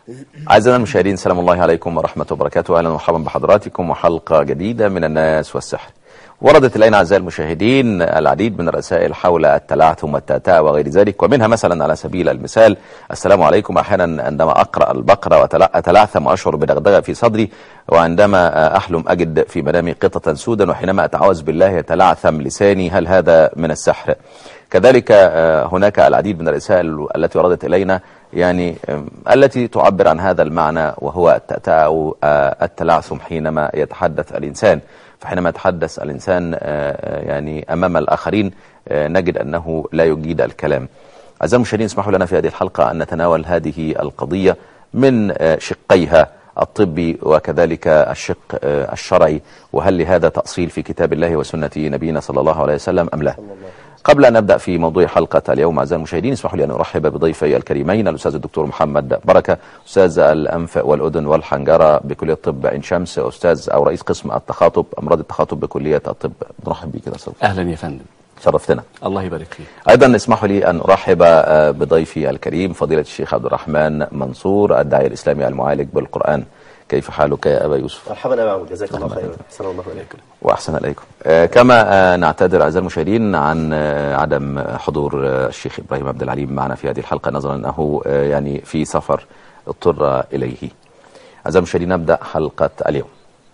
أعزائنا المشاهدين سلام الله عليكم ورحمة وبركاته أهلا ومرحبا بحضراتكم وحلقة جديدة من الناس والسحر وردت إلينا أعزائي المشاهدين العديد من الرسائل حول التلعثم والتأتأة وغير ذلك ومنها مثلا على سبيل المثال السلام عليكم أحيانا عندما أقرأ البقرة وأتلعثم وأشعر بدغدغة في صدري وعندما أحلم أجد في منامي قطة سودا وحينما أتعوذ بالله يتلعثم لساني هل هذا من السحر كذلك هناك العديد من الرسائل التي وردت إلينا يعني التي تعبر عن هذا المعنى وهو التأتأة أو التلعثم حينما يتحدث الإنسان فحينما يتحدث الإنسان يعني أمام الآخرين نجد أنه لا يجيد الكلام أعزائي المشاهدين اسمحوا لنا في هذه الحلقة أن نتناول هذه القضية من شقيها الطبي وكذلك الشق الشرعي وهل لهذا تأصيل في كتاب الله وسنة نبينا صلى الله عليه وسلم أم لا قبل أن نبدأ في موضوع حلقة اليوم أعزائي المشاهدين اسمحوا لي أن أرحب بضيفي الكريمين الأستاذ الدكتور محمد بركة أستاذ الأنف والأذن والحنجرة بكلية الطب عين شمس أستاذ أو رئيس قسم التخاطب أمراض التخاطب بكلية الطب نرحب بك كده أهلا يا فندم شرفتنا الله يبارك فيك أيضا اسمحوا لي أن أرحب بضيفي الكريم فضيلة الشيخ عبد الرحمن منصور الداعية الإسلامي المعالج بالقرآن كيف حالك يا أبا يوسف مرحبا يا معمود جزاك الله خيرا السلام الله عليكم وأحسن إليكم آه كما آه نعتذر أعزائي المشاهدين عن آه عدم حضور الشيخ إبراهيم عبد العليم معنا في هذه الحلقة نظرا أنه يعني في سفر اضطر إليه أعزائي المشاهدين نبدأ حلقة اليوم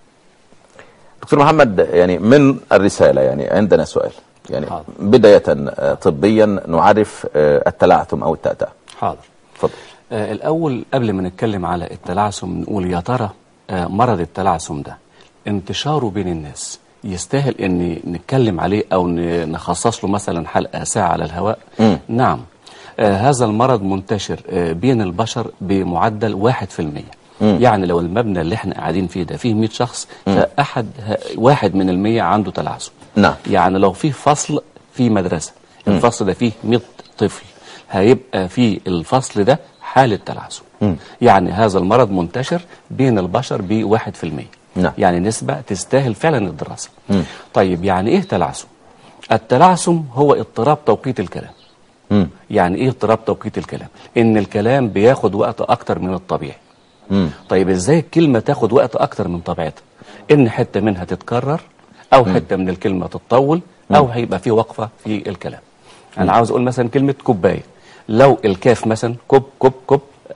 دكتور محمد يعني من الرسالة يعني عندنا سؤال يعني حاضر. بداية طبيا نعرف التلعثم أو التأتأة حاضر تفضل آه الأول قبل ما نتكلم على التلعثم نقول يا ترى آه مرض التلعثم ده انتشاره بين الناس يستاهل ان نتكلم عليه او نخصص له مثلا حلقة ساعة على الهواء م. نعم آه هذا المرض منتشر آه بين البشر بمعدل واحد في المية يعني لو المبنى اللي احنا قاعدين فيه ده فيه 100 شخص م. فأحد واحد من المية عنده تلعثم نعم يعني لو فيه فصل في مدرسة الفصل ده فيه 100 طفل هيبقى في الفصل ده حالة تلعثم يعني هذا المرض منتشر بين البشر بواحد في المية نعم. يعني نسبة تستاهل فعلا الدراسة مم. طيب يعني ايه تلعثم التلعثم هو اضطراب توقيت الكلام مم. يعني ايه اضطراب توقيت الكلام ان الكلام بياخد وقت اكتر من الطبيعي مم. طيب ازاي الكلمة تاخد وقت اكتر من طبيعتها ان حتة منها تتكرر او حتة من الكلمة تتطول او هيبقى في وقفة في الكلام انا عاوز اقول مثلا كلمة كوباية لو الكاف مثلا كوب كوب كوب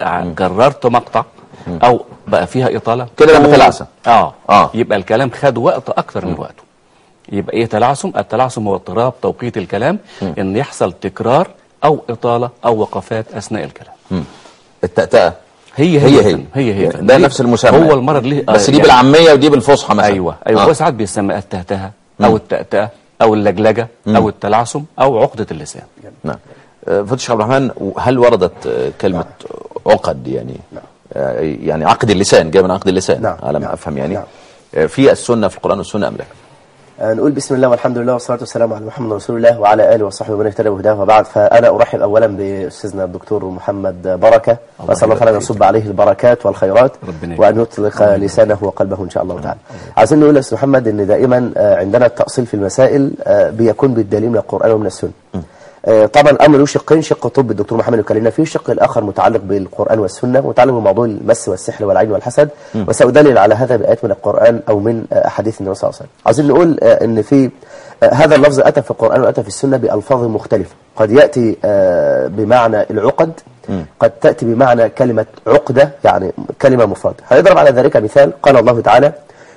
كررت مقطع او بقى فيها اطاله كده لما تلعثم اه آه. يبقى الكلام خد وقت اكتر من وقته يبقى ايه تلعثم التلعثم هو اضطراب توقيت الكلام ان يحصل تكرار او اطاله او وقفات اثناء الكلام مم. التأتأة هي هي هي هي. هي, هي يعني ده نفس المسمى هو يعني. المرض ليه بس آه دي يعني- بالعامية ودي بالفصحى مثلا ايوه ايوه آه. هو ساعات بيسمى التهتهه او التأتأة او اللجلجه او التلعثم او عقده اللسان نعم آه، فضل الشيخ عبد الرحمن هل وردت آه، كلمة عقد يعني آه، يعني عقد اللسان جاي من عقد اللسان نعم. على ما نعم. أفهم يعني نعم. آه، في السنة في القرآن والسنة أم لا آه، نقول بسم الله والحمد لله والصلاة والسلام على محمد رسول الله وعلى آله وصحبه ومن اهتدى بهداه وبعد فأنا أرحب أولا بأستاذنا الدكتور محمد بركة وأسأل الله تعالى أن يصب عليه البركات والخيرات ربنا يبارك. وأن يطلق لسانه وقلبه إن شاء الله تعالى عايزين نقول يا أستاذ محمد أن دائما آه، عندنا التأصيل في المسائل آه، بيكون بالدليل من القرآن ومن السنة آه، طبعا الامر له شقين شق طب الدكتور محمد اتكلمنا فيه الشق الاخر متعلق بالقران والسنه متعلق بموضوع المس والسحر والعين والحسد وسادلل على هذا بايات من القران او من آه، احاديث النبي صلى الله عليه وسلم عايزين نقول آه، ان في آه، هذا اللفظ اتى في القران واتى في السنه بالفاظ مختلفه قد ياتي آه، بمعنى العقد قد تاتي بمعنى كلمه عقده يعني كلمه مفرده هنضرب على ذلك مثال قال الله تعالى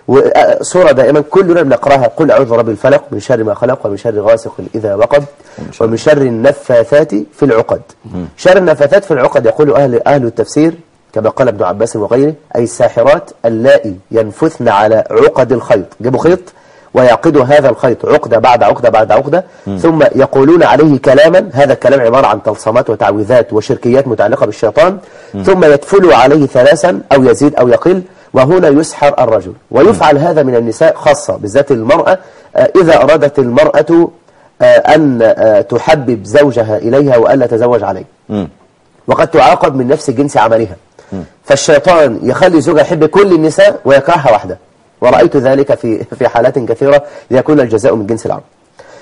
وصورة دائما كلنا بنقراها قل أعوذ برب الفلق من شر ما خلق ومن شر غاسق إذا وقب ومن شر النفاثات في العقد شر النفاثات في العقد يقول أهل أهل التفسير كما قال ابن عباس وغيره أي الساحرات اللائي ينفثن على عقد الخيط جابوا خيط ويعقد هذا الخيط عقدة بعد عقدة بعد عقدة ثم يقولون عليه كلاما هذا الكلام عبارة عن تلصمات وتعويذات وشركيات متعلقة بالشيطان ثم يدفل عليه ثلاثا أو يزيد أو يقل وهنا يسحر الرجل ويفعل هذا من النساء خاصة بالذات المرأة آه، إذا أرادت المرأة آه، أن آه، تحبب زوجها إليها وألا تزوج عليه وقد تعاقب من نفس جنس عملها فالشيطان يخلي زوجها يحب كل النساء ويكرهها واحدة ورأيت ذلك في في حالات كثيرة ليكون الجزاء من جنس العمل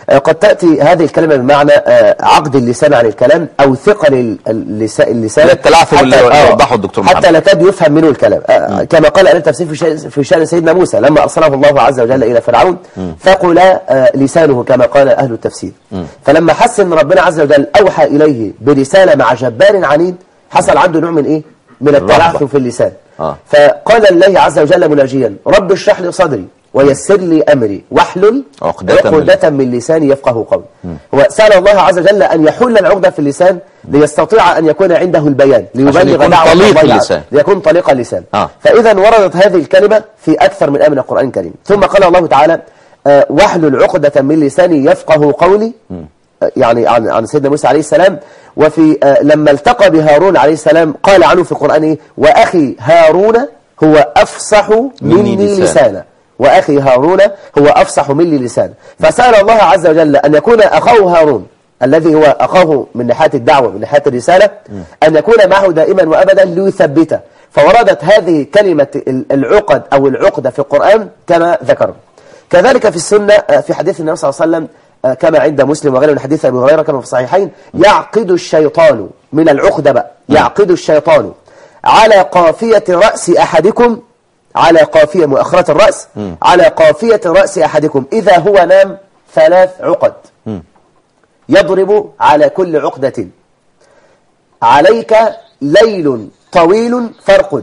آه، قد تأتي هذه الكلمة بمعنى آه، عقد اللسان عن الكلام أو ثقل ال- اللسا- اللسان لا التلعثم حتى- اللي آه، وضحه الدكتور حتى محمد. لا كاد يفهم منه الكلام آه، كما قال أهل التفسير في شأن, في شأن سيدنا موسى لما أرسله الله عز وجل إلى فرعون ثقل آه، لسانه كما قال أهل التفسير فلما حس أن ربنا عز وجل أوحى إليه برسالة مع جبار عنيد حصل عنده نوع من إيه؟ من التلعثم الرهبة. في اللسان آه. فقال الله عز وجل مناجيا رب اشرح لي صدري ويسر لي أمري واحلل عقدة من- عقدة من لساني يفقه قولي هو سأل الله عز وجل أن يحل العقدة في اللسان ليستطيع أن يكون عنده البيان ليبلغ يكون دعوة طليق الله اللسان. ليكون طليق اللسان آه. فإذا وردت هذه الكلمة في أكثر من آية من القرآن الكريم ثم قال الله تعالى آه، واحلل عقدة من لساني يفقه قولي آه، يعني عن عن سيدنا موسى عليه السلام وفي آه، لما التقى بهارون عليه السلام قال عنه في القرآن إيه؟ وأخي هارون هو أفصح مني مني لسانا. لسانا وأخي هارون هو أفصح مني لسانا فسأل الله عز وجل أن يكون أخاه هارون الذي هو أخاه من ناحية الدعوة من ناحية الرسالة أن يكون معه دائما وأبدا ليثبته فوردت هذه كلمة ال- العقد أو العقدة في القرآن كما ذكر كذلك في السنة آه، في حديث النبي صلى الله عليه وسلم آه، كما عند مسلم وغيره من حديث أبي هريرة كما في الصحيحين يعقد الشيطان من العقدة بقى يعقد الشيطان على قافية رأس أحدكم على قافية مؤخرة الرأس على قافية رأس أحدكم إذا هو نام ثلاث عقد يضرب على كل عقدة عليك ليل طويل فارقد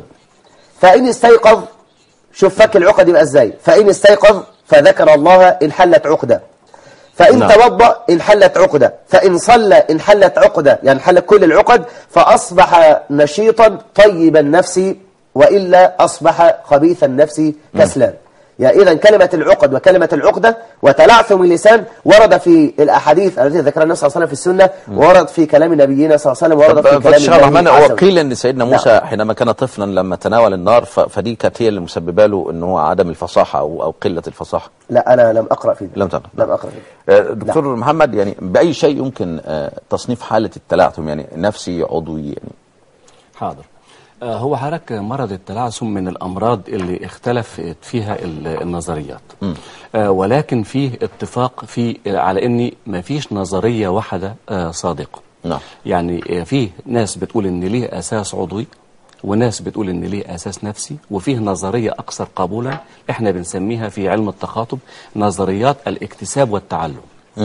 فإن استيقظ شوف فك العقد يبقى ازاي فإن استيقظ فذكر الله انحلت عقدة فإن نعم. توضأ انحلت عقدة فإن صلى انحلت عقدة يعني انحلت كل العقد فأصبح نشيطا طيب النفس وإلا أصبح خبيث النفس كسلان يعني إذا كلمة العقد وكلمة العقدة وتلعثم اللسان ورد في الأحاديث التي ذكرها النبي صلى الله عليه وسلم في السنة ورد في كلام نبينا صلى الله عليه وسلم ورد في طب كلام الشيخ الرحمن الله هو عز وجل. قيل ان سيدنا موسى نعم. حينما كان طفلا لما تناول النار ف- فدي كانت هي اللي مسببه له ان هو عدم الفصاحه او او قله الفصاحه لا أنا لم أقرأ فيه لم تقرأ. لم أقرأ فيه آه، دكتور محمد يعني باي شيء يمكن آه، تصنيف حاله التلعثم يعني نفسي عضوي يعني حاضر آه، هو حضرتك مرض التلعثم من الأمراض اللي اختلف فيها ال- النظريات آه، ولكن فيه اتفاق في على ان ما فيش نظرية واحدة آه، صادقة نعم. يعني آه، فيه ناس بتقول ان ليه أساس عضوي وناس بتقول ان ليه أساس نفسي وفيه نظرية أكثر قبولا احنا بنسميها في علم التخاطب نظريات الاكتساب والتعلم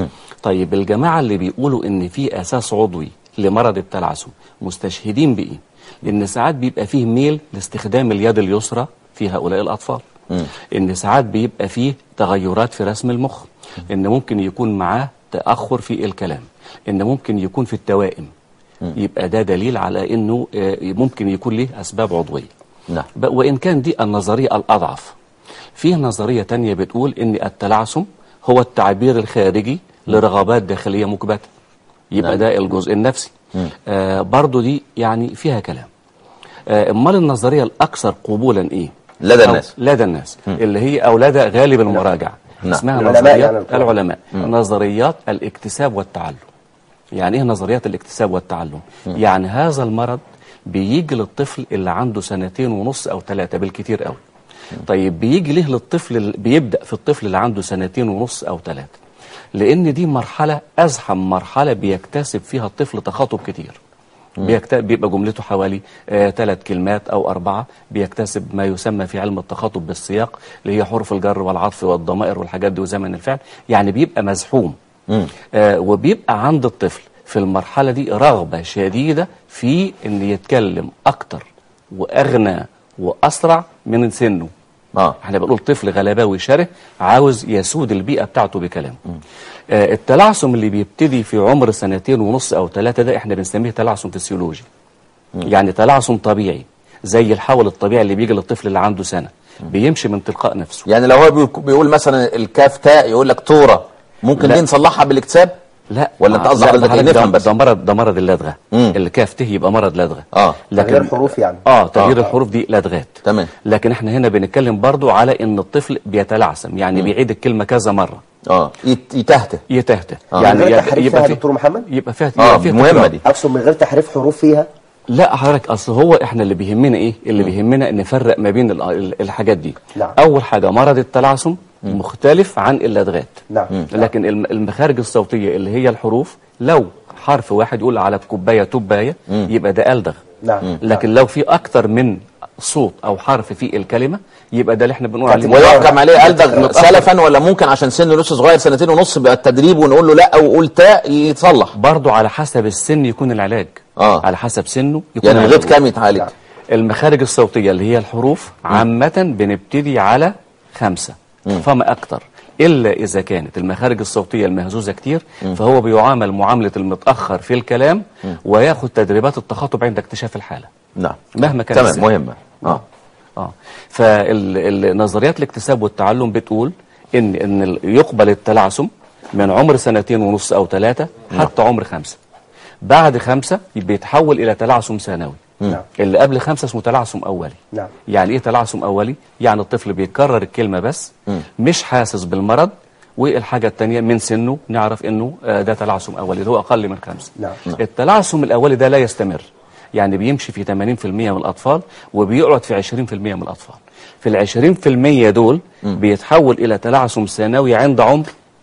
طيب الجماعة اللي بيقولوا ان في أساس عضوي لمرض التلعثم مستشهدين بإيه؟ لأن ساعات بيبقى فيه ميل لاستخدام اليد اليسرى في هؤلاء الأطفال إن ساعات بيبقى فيه تغيرات في رسم المخ إن ممكن يكون معاه تأخر في الكلام إن ممكن يكون في التوائم يبقى ده دليل على إنه آه، ممكن يكون له أسباب عضوية نعم. ب- وإن كان دي النظرية الأضعف فيه نظرية تانية بتقول إن التلعثم هو التعبير الخارجي لرغبات داخلية مكبتة يبقى نعم. ده الجزء النفسي آه برضو دي يعني فيها كلام آه امال النظريه الاكثر قبولا ايه لدى أو- الناس. لدى الناس اللي هي او لدى غالب المراجعه نعم. اسمها العلماء نظريات يعني القرآن. العلماء نظريات الاكتساب والتعلم يعني ايه نظريات الاكتساب والتعلم يعني هذا المرض بيجي للطفل اللي عنده سنتين ونص او ثلاثه بالكتير قوي طيب بيجي ليه للطفل ال- بيبدا في الطفل اللي عنده سنتين ونص او ثلاثه لان دي مرحله ازحم مرحله بيكتسب فيها الطفل تخاطب كتير بيكت... بيبقى جملته حوالي ثلاث كلمات أو أربعة بيكتسب ما يسمى في علم التخاطب بالسياق اللي هي حروف الجر والعطف والضمائر والحاجات دي وزمن الفعل يعني بيبقى مزحوم آه وبيبقى عند الطفل في المرحلة دي رغبة شديدة في أن يتكلم أكتر وأغنى وأسرع من سنه اه احنا بنقول طفل غلباوي شره عاوز يسود البيئة بتاعته بكلامه آه التلعثم اللي بيبتدي في عمر سنتين ونص او ثلاثة ده احنا بنسميه تلعثم فسيولوجي يعني تلعثم طبيعي زي الحول الطبيعي اللي بيجي للطفل اللي عنده سنة بيمشي من تلقاء نفسه يعني لو هو بيقول- بيقول مثلا الكاف تاء يقول لك تورة ممكن لا. دي نصلحها بالاكتساب لا ولا انت آه، قصدك لا، حضرتك ده إيه؟ نفهم ده- بس ده مرض ده مرض اللدغه مم. اللي كاف ته يبقى مرض لدغه اه تغيير حروف يعني. اه تغيير آه. الحروف دي لدغات تمام. لكن احنا هنا بنتكلم برضو على ان الطفل بيتلعثم يعني بيعيد الكلمه كذا مره اه يت- يتهته يتهته آه. من غير يبقى- تحريف فيها يا دكتور محمد؟ يبقى فيها اه يبقى فيها مهمة تكرار. دي أقصد من غير تحريف حروف فيها لا حضرتك اصل هو احنا اللي بيهمنا ايه اللي بيهمنا نفرق ما بين ال- ال- الحاجات دي نعم. اول حاجه مرض التلعثم مختلف عن اللدغات نعم. لكن الم- المخارج الصوتية اللي هي الحروف لو حرف واحد يقول على كوباية تباية يبقى ده ألدغ نعم. لكن لو في أكتر من صوت أو حرف في الكلمة يبقى ده اللي احنا بنقول عليه ويحكم عليه ألدغ متأخر. سلفا ولا ممكن عشان سنه لسه صغير سنتين ونص بقى التدريب ونقول له لا وقول تاء يتصلح برضه على حسب السن يكون العلاج آه. على حسب سنه يكون يعني لغايه العلاج. كام يتعالج المخارج الصوتية اللي هي الحروف عامة بنبتدي على خمسة فما أكتر إلا إذا كانت المخارج الصوتية المهزوزة كتير فهو بيعامل معاملة المتأخر في الكلام وياخد تدريبات التخاطب عند اكتشاف الحالة نعم مهما كان تمام السن. مهمه اه اه فالنظريات الاكتساب والتعلم بتقول ان ان ال- يقبل التلعثم من عمر سنتين ونص او ثلاثه حتى عمر خمسه بعد خمسه بيتحول الى تلعثم ثانوي نعم. اللي قبل خمسه اسمه تلعثم اولي نعم. يعني ايه تلعثم اولي يعني الطفل بيكرر الكلمه بس مش حاسس بالمرض والحاجة التانية من سنه نعرف انه آه، ده تلعثم اولي اللي هو اقل من خمسة نعم. التلعثم الاولي ده لا يستمر يعني بيمشي في 80% من الأطفال وبيقعد في 20% من الأطفال في العشرين في المية دول بيتحول إلى تلعثم ثانوي عند عمر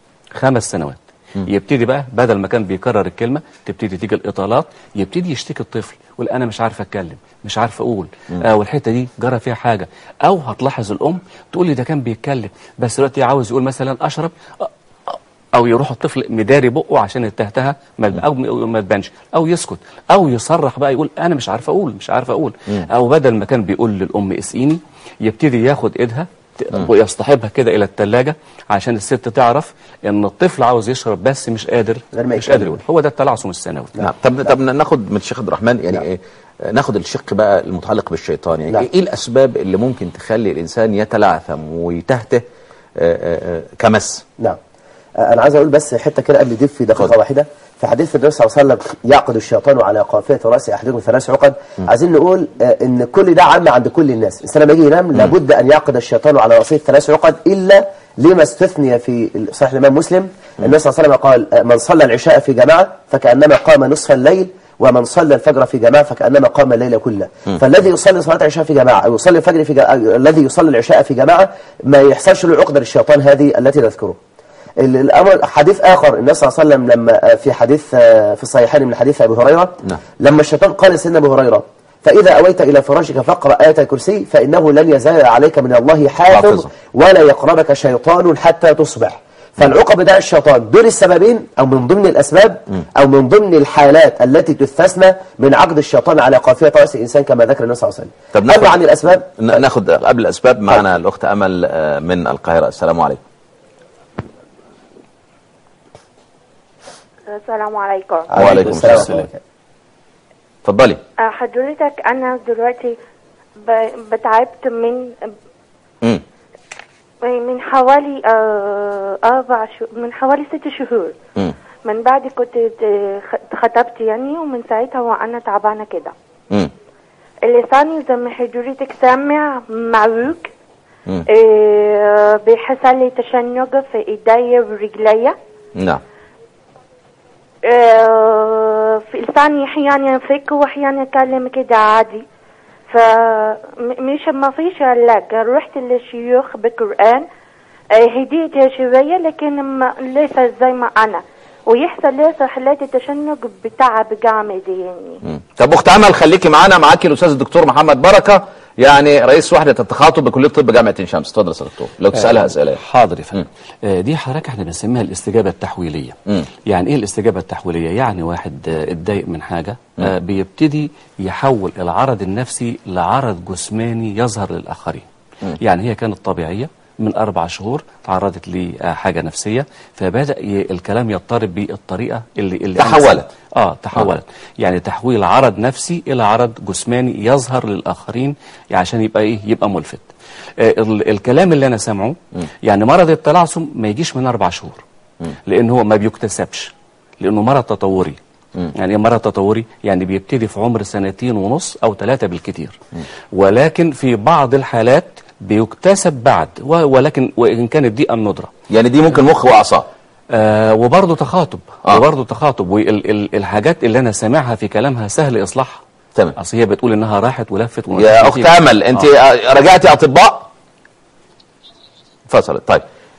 خمس سنوات يبتدي بقى بدل ما كان بيكرر الكلمة تبتدي تيجي الإطالات يبتدي يشتكي الطفل يقول أنا مش عارف أتكلم مش عارف أقول آه والحتة دي جرى فيها حاجة أو هتلاحظ الأم تقول لي ده كان بيتكلم بس دلوقتي عاوز يقول مثلا أشرب آه، او يروح الطفل مداري بقه عشان التهتها ما او ما تبانش او يسكت او يصرح بقى يقول انا مش عارف اقول مش عارف اقول او بدل ما كان بيقول للام اسقيني يبتدي ياخد ايدها ت- ويصطحبها كده الى الثلاجه عشان الست تعرف ان الطفل عاوز يشرب بس مش قادر غير ما مش يتكلم. قادر يقول هو ده التلعثم الثانوي نعم طب طب ناخد من الشيخ عبد الرحمن يعني ايه ناخد الشق بقى المتعلق بالشيطان يعني نعم. ايه الاسباب اللي ممكن تخلي الانسان يتلعثم ويتهته آه، آه، آه، كمس نعم آه، انا عايز اقول بس حته كده قبل دي في دقيقه اتفضل. واحده في حديث النبي صلى الله عليه وسلم يعقد الشيطان على قافيه راس احدكم ثلاث عقد عايزين نقول آه، ان كل ده عام عند كل الناس الانسان لما يجي ينام لابد ان يعقد الشيطان على راسه ثلاث عقد الا لما استثني في صحيح الامام مسلم النبي صلى الله عليه وسلم قال آه، من صلى العشاء في جماعه فكانما قام نصف الليل ومن صلى الفجر في جماعه فكانما قام الليل كله فالذي يصلي صلاه العشاء في جماعه او يصلي الفجر في جماعة الذي يصلي العشاء في جماعه ما يحصلش له عقده الشيطان هذه التي نذكره ال- الامر حديث اخر النبي صلى الله عليه وسلم لما آه، في حديث آه، في الصحيحين من حديث ابي هريره نعم. لما الشيطان قال لسيدنا ابي هريره فاذا اويت الى فراشك فاقرا ايه الكرسي فانه لن يزال عليك من الله حافظ حافظ. ولا يقربك شيطان حتى تصبح فالعقب ده الشيطان دول السببين او من ضمن الاسباب او من ضمن الحالات التي تستثنى من عقد الشيطان على قافيه راس الانسان كما ذكر النبي صلى الله عليه طب وسلم ناخد- اما عن الاسباب ن- ناخد قبل الاسباب معنا الاخت امل آه، من القاهره السلام عليكم السلام عليكم وعليكم السلام. ورحمة الله وبركاته. اتفضلي آه، حضرتك أنا دلوقتي ب- بتعبت من امم من حوالي آه، أربع شهور من حوالي ست شهور امم من بعد كنت ت- خ- خطبت يعني ومن ساعتها وأنا تعبانة كده امم لساني زي ما حضرتك سامع معوج مم. آه، بيحصل لي تشنج في ايديا ورجليا نعم آه، في لساني احيانا ينفك واحيانا اتكلم كده عادي فمش ما فيش علاج رحت للشيوخ بقرآن آه، هديت شوية لكن ما لسه زي ما أنا ويحصل لسه حالات التشنج بتعب جامد يعني مم. طب اخت امل خليكي معانا معاكي الاستاذ الدكتور محمد بركه يعني رئيس وحده التخاطب بكليه طب جامعه عين شمس اتفضل يا استاذ دكتور لو تسالها اسئله حاضر يا فندم آه، دي حضرتك احنا بنسميها الاستجابه التحويليه مم. يعني ايه الاستجابه التحويليه يعني واحد آه، اتضايق من حاجه آه، بيبتدي يحول العرض النفسي لعرض جسماني يظهر للاخرين يعني هي كانت طبيعيه من أربع شهور تعرضت لحاجة نفسية فبدأ ي- الكلام يضطرب بالطريقة اللي, اللي أنا تحولت. سمعت. اه تحولت يعني تحويل عرض نفسي الى عرض جسماني يظهر للاخرين عشان يبقى ايه يبقى ملفت آه ال الكلام اللي انا سامعه يعني مرض التلعثم ما يجيش من اربع شهور لان هو ما بيكتسبش لانه مرض تطوري يعني ايه مرض تطوري يعني بيبتدي في عمر سنتين ونص او ثلاثة بالكتير ولكن في بعض الحالات بيكتسب بعد و- ولكن وان كانت دي الندره يعني دي ممكن مخ واعصاب آه وبرضه تخاطب آه. آه. وبرضه تخاطب والحاجات اللي انا سامعها في كلامها سهل اصلاحها تمام. اصل هي بتقول انها راحت ولفت يا اخت امل انت آه. رجعتي اطباء فصلت طيب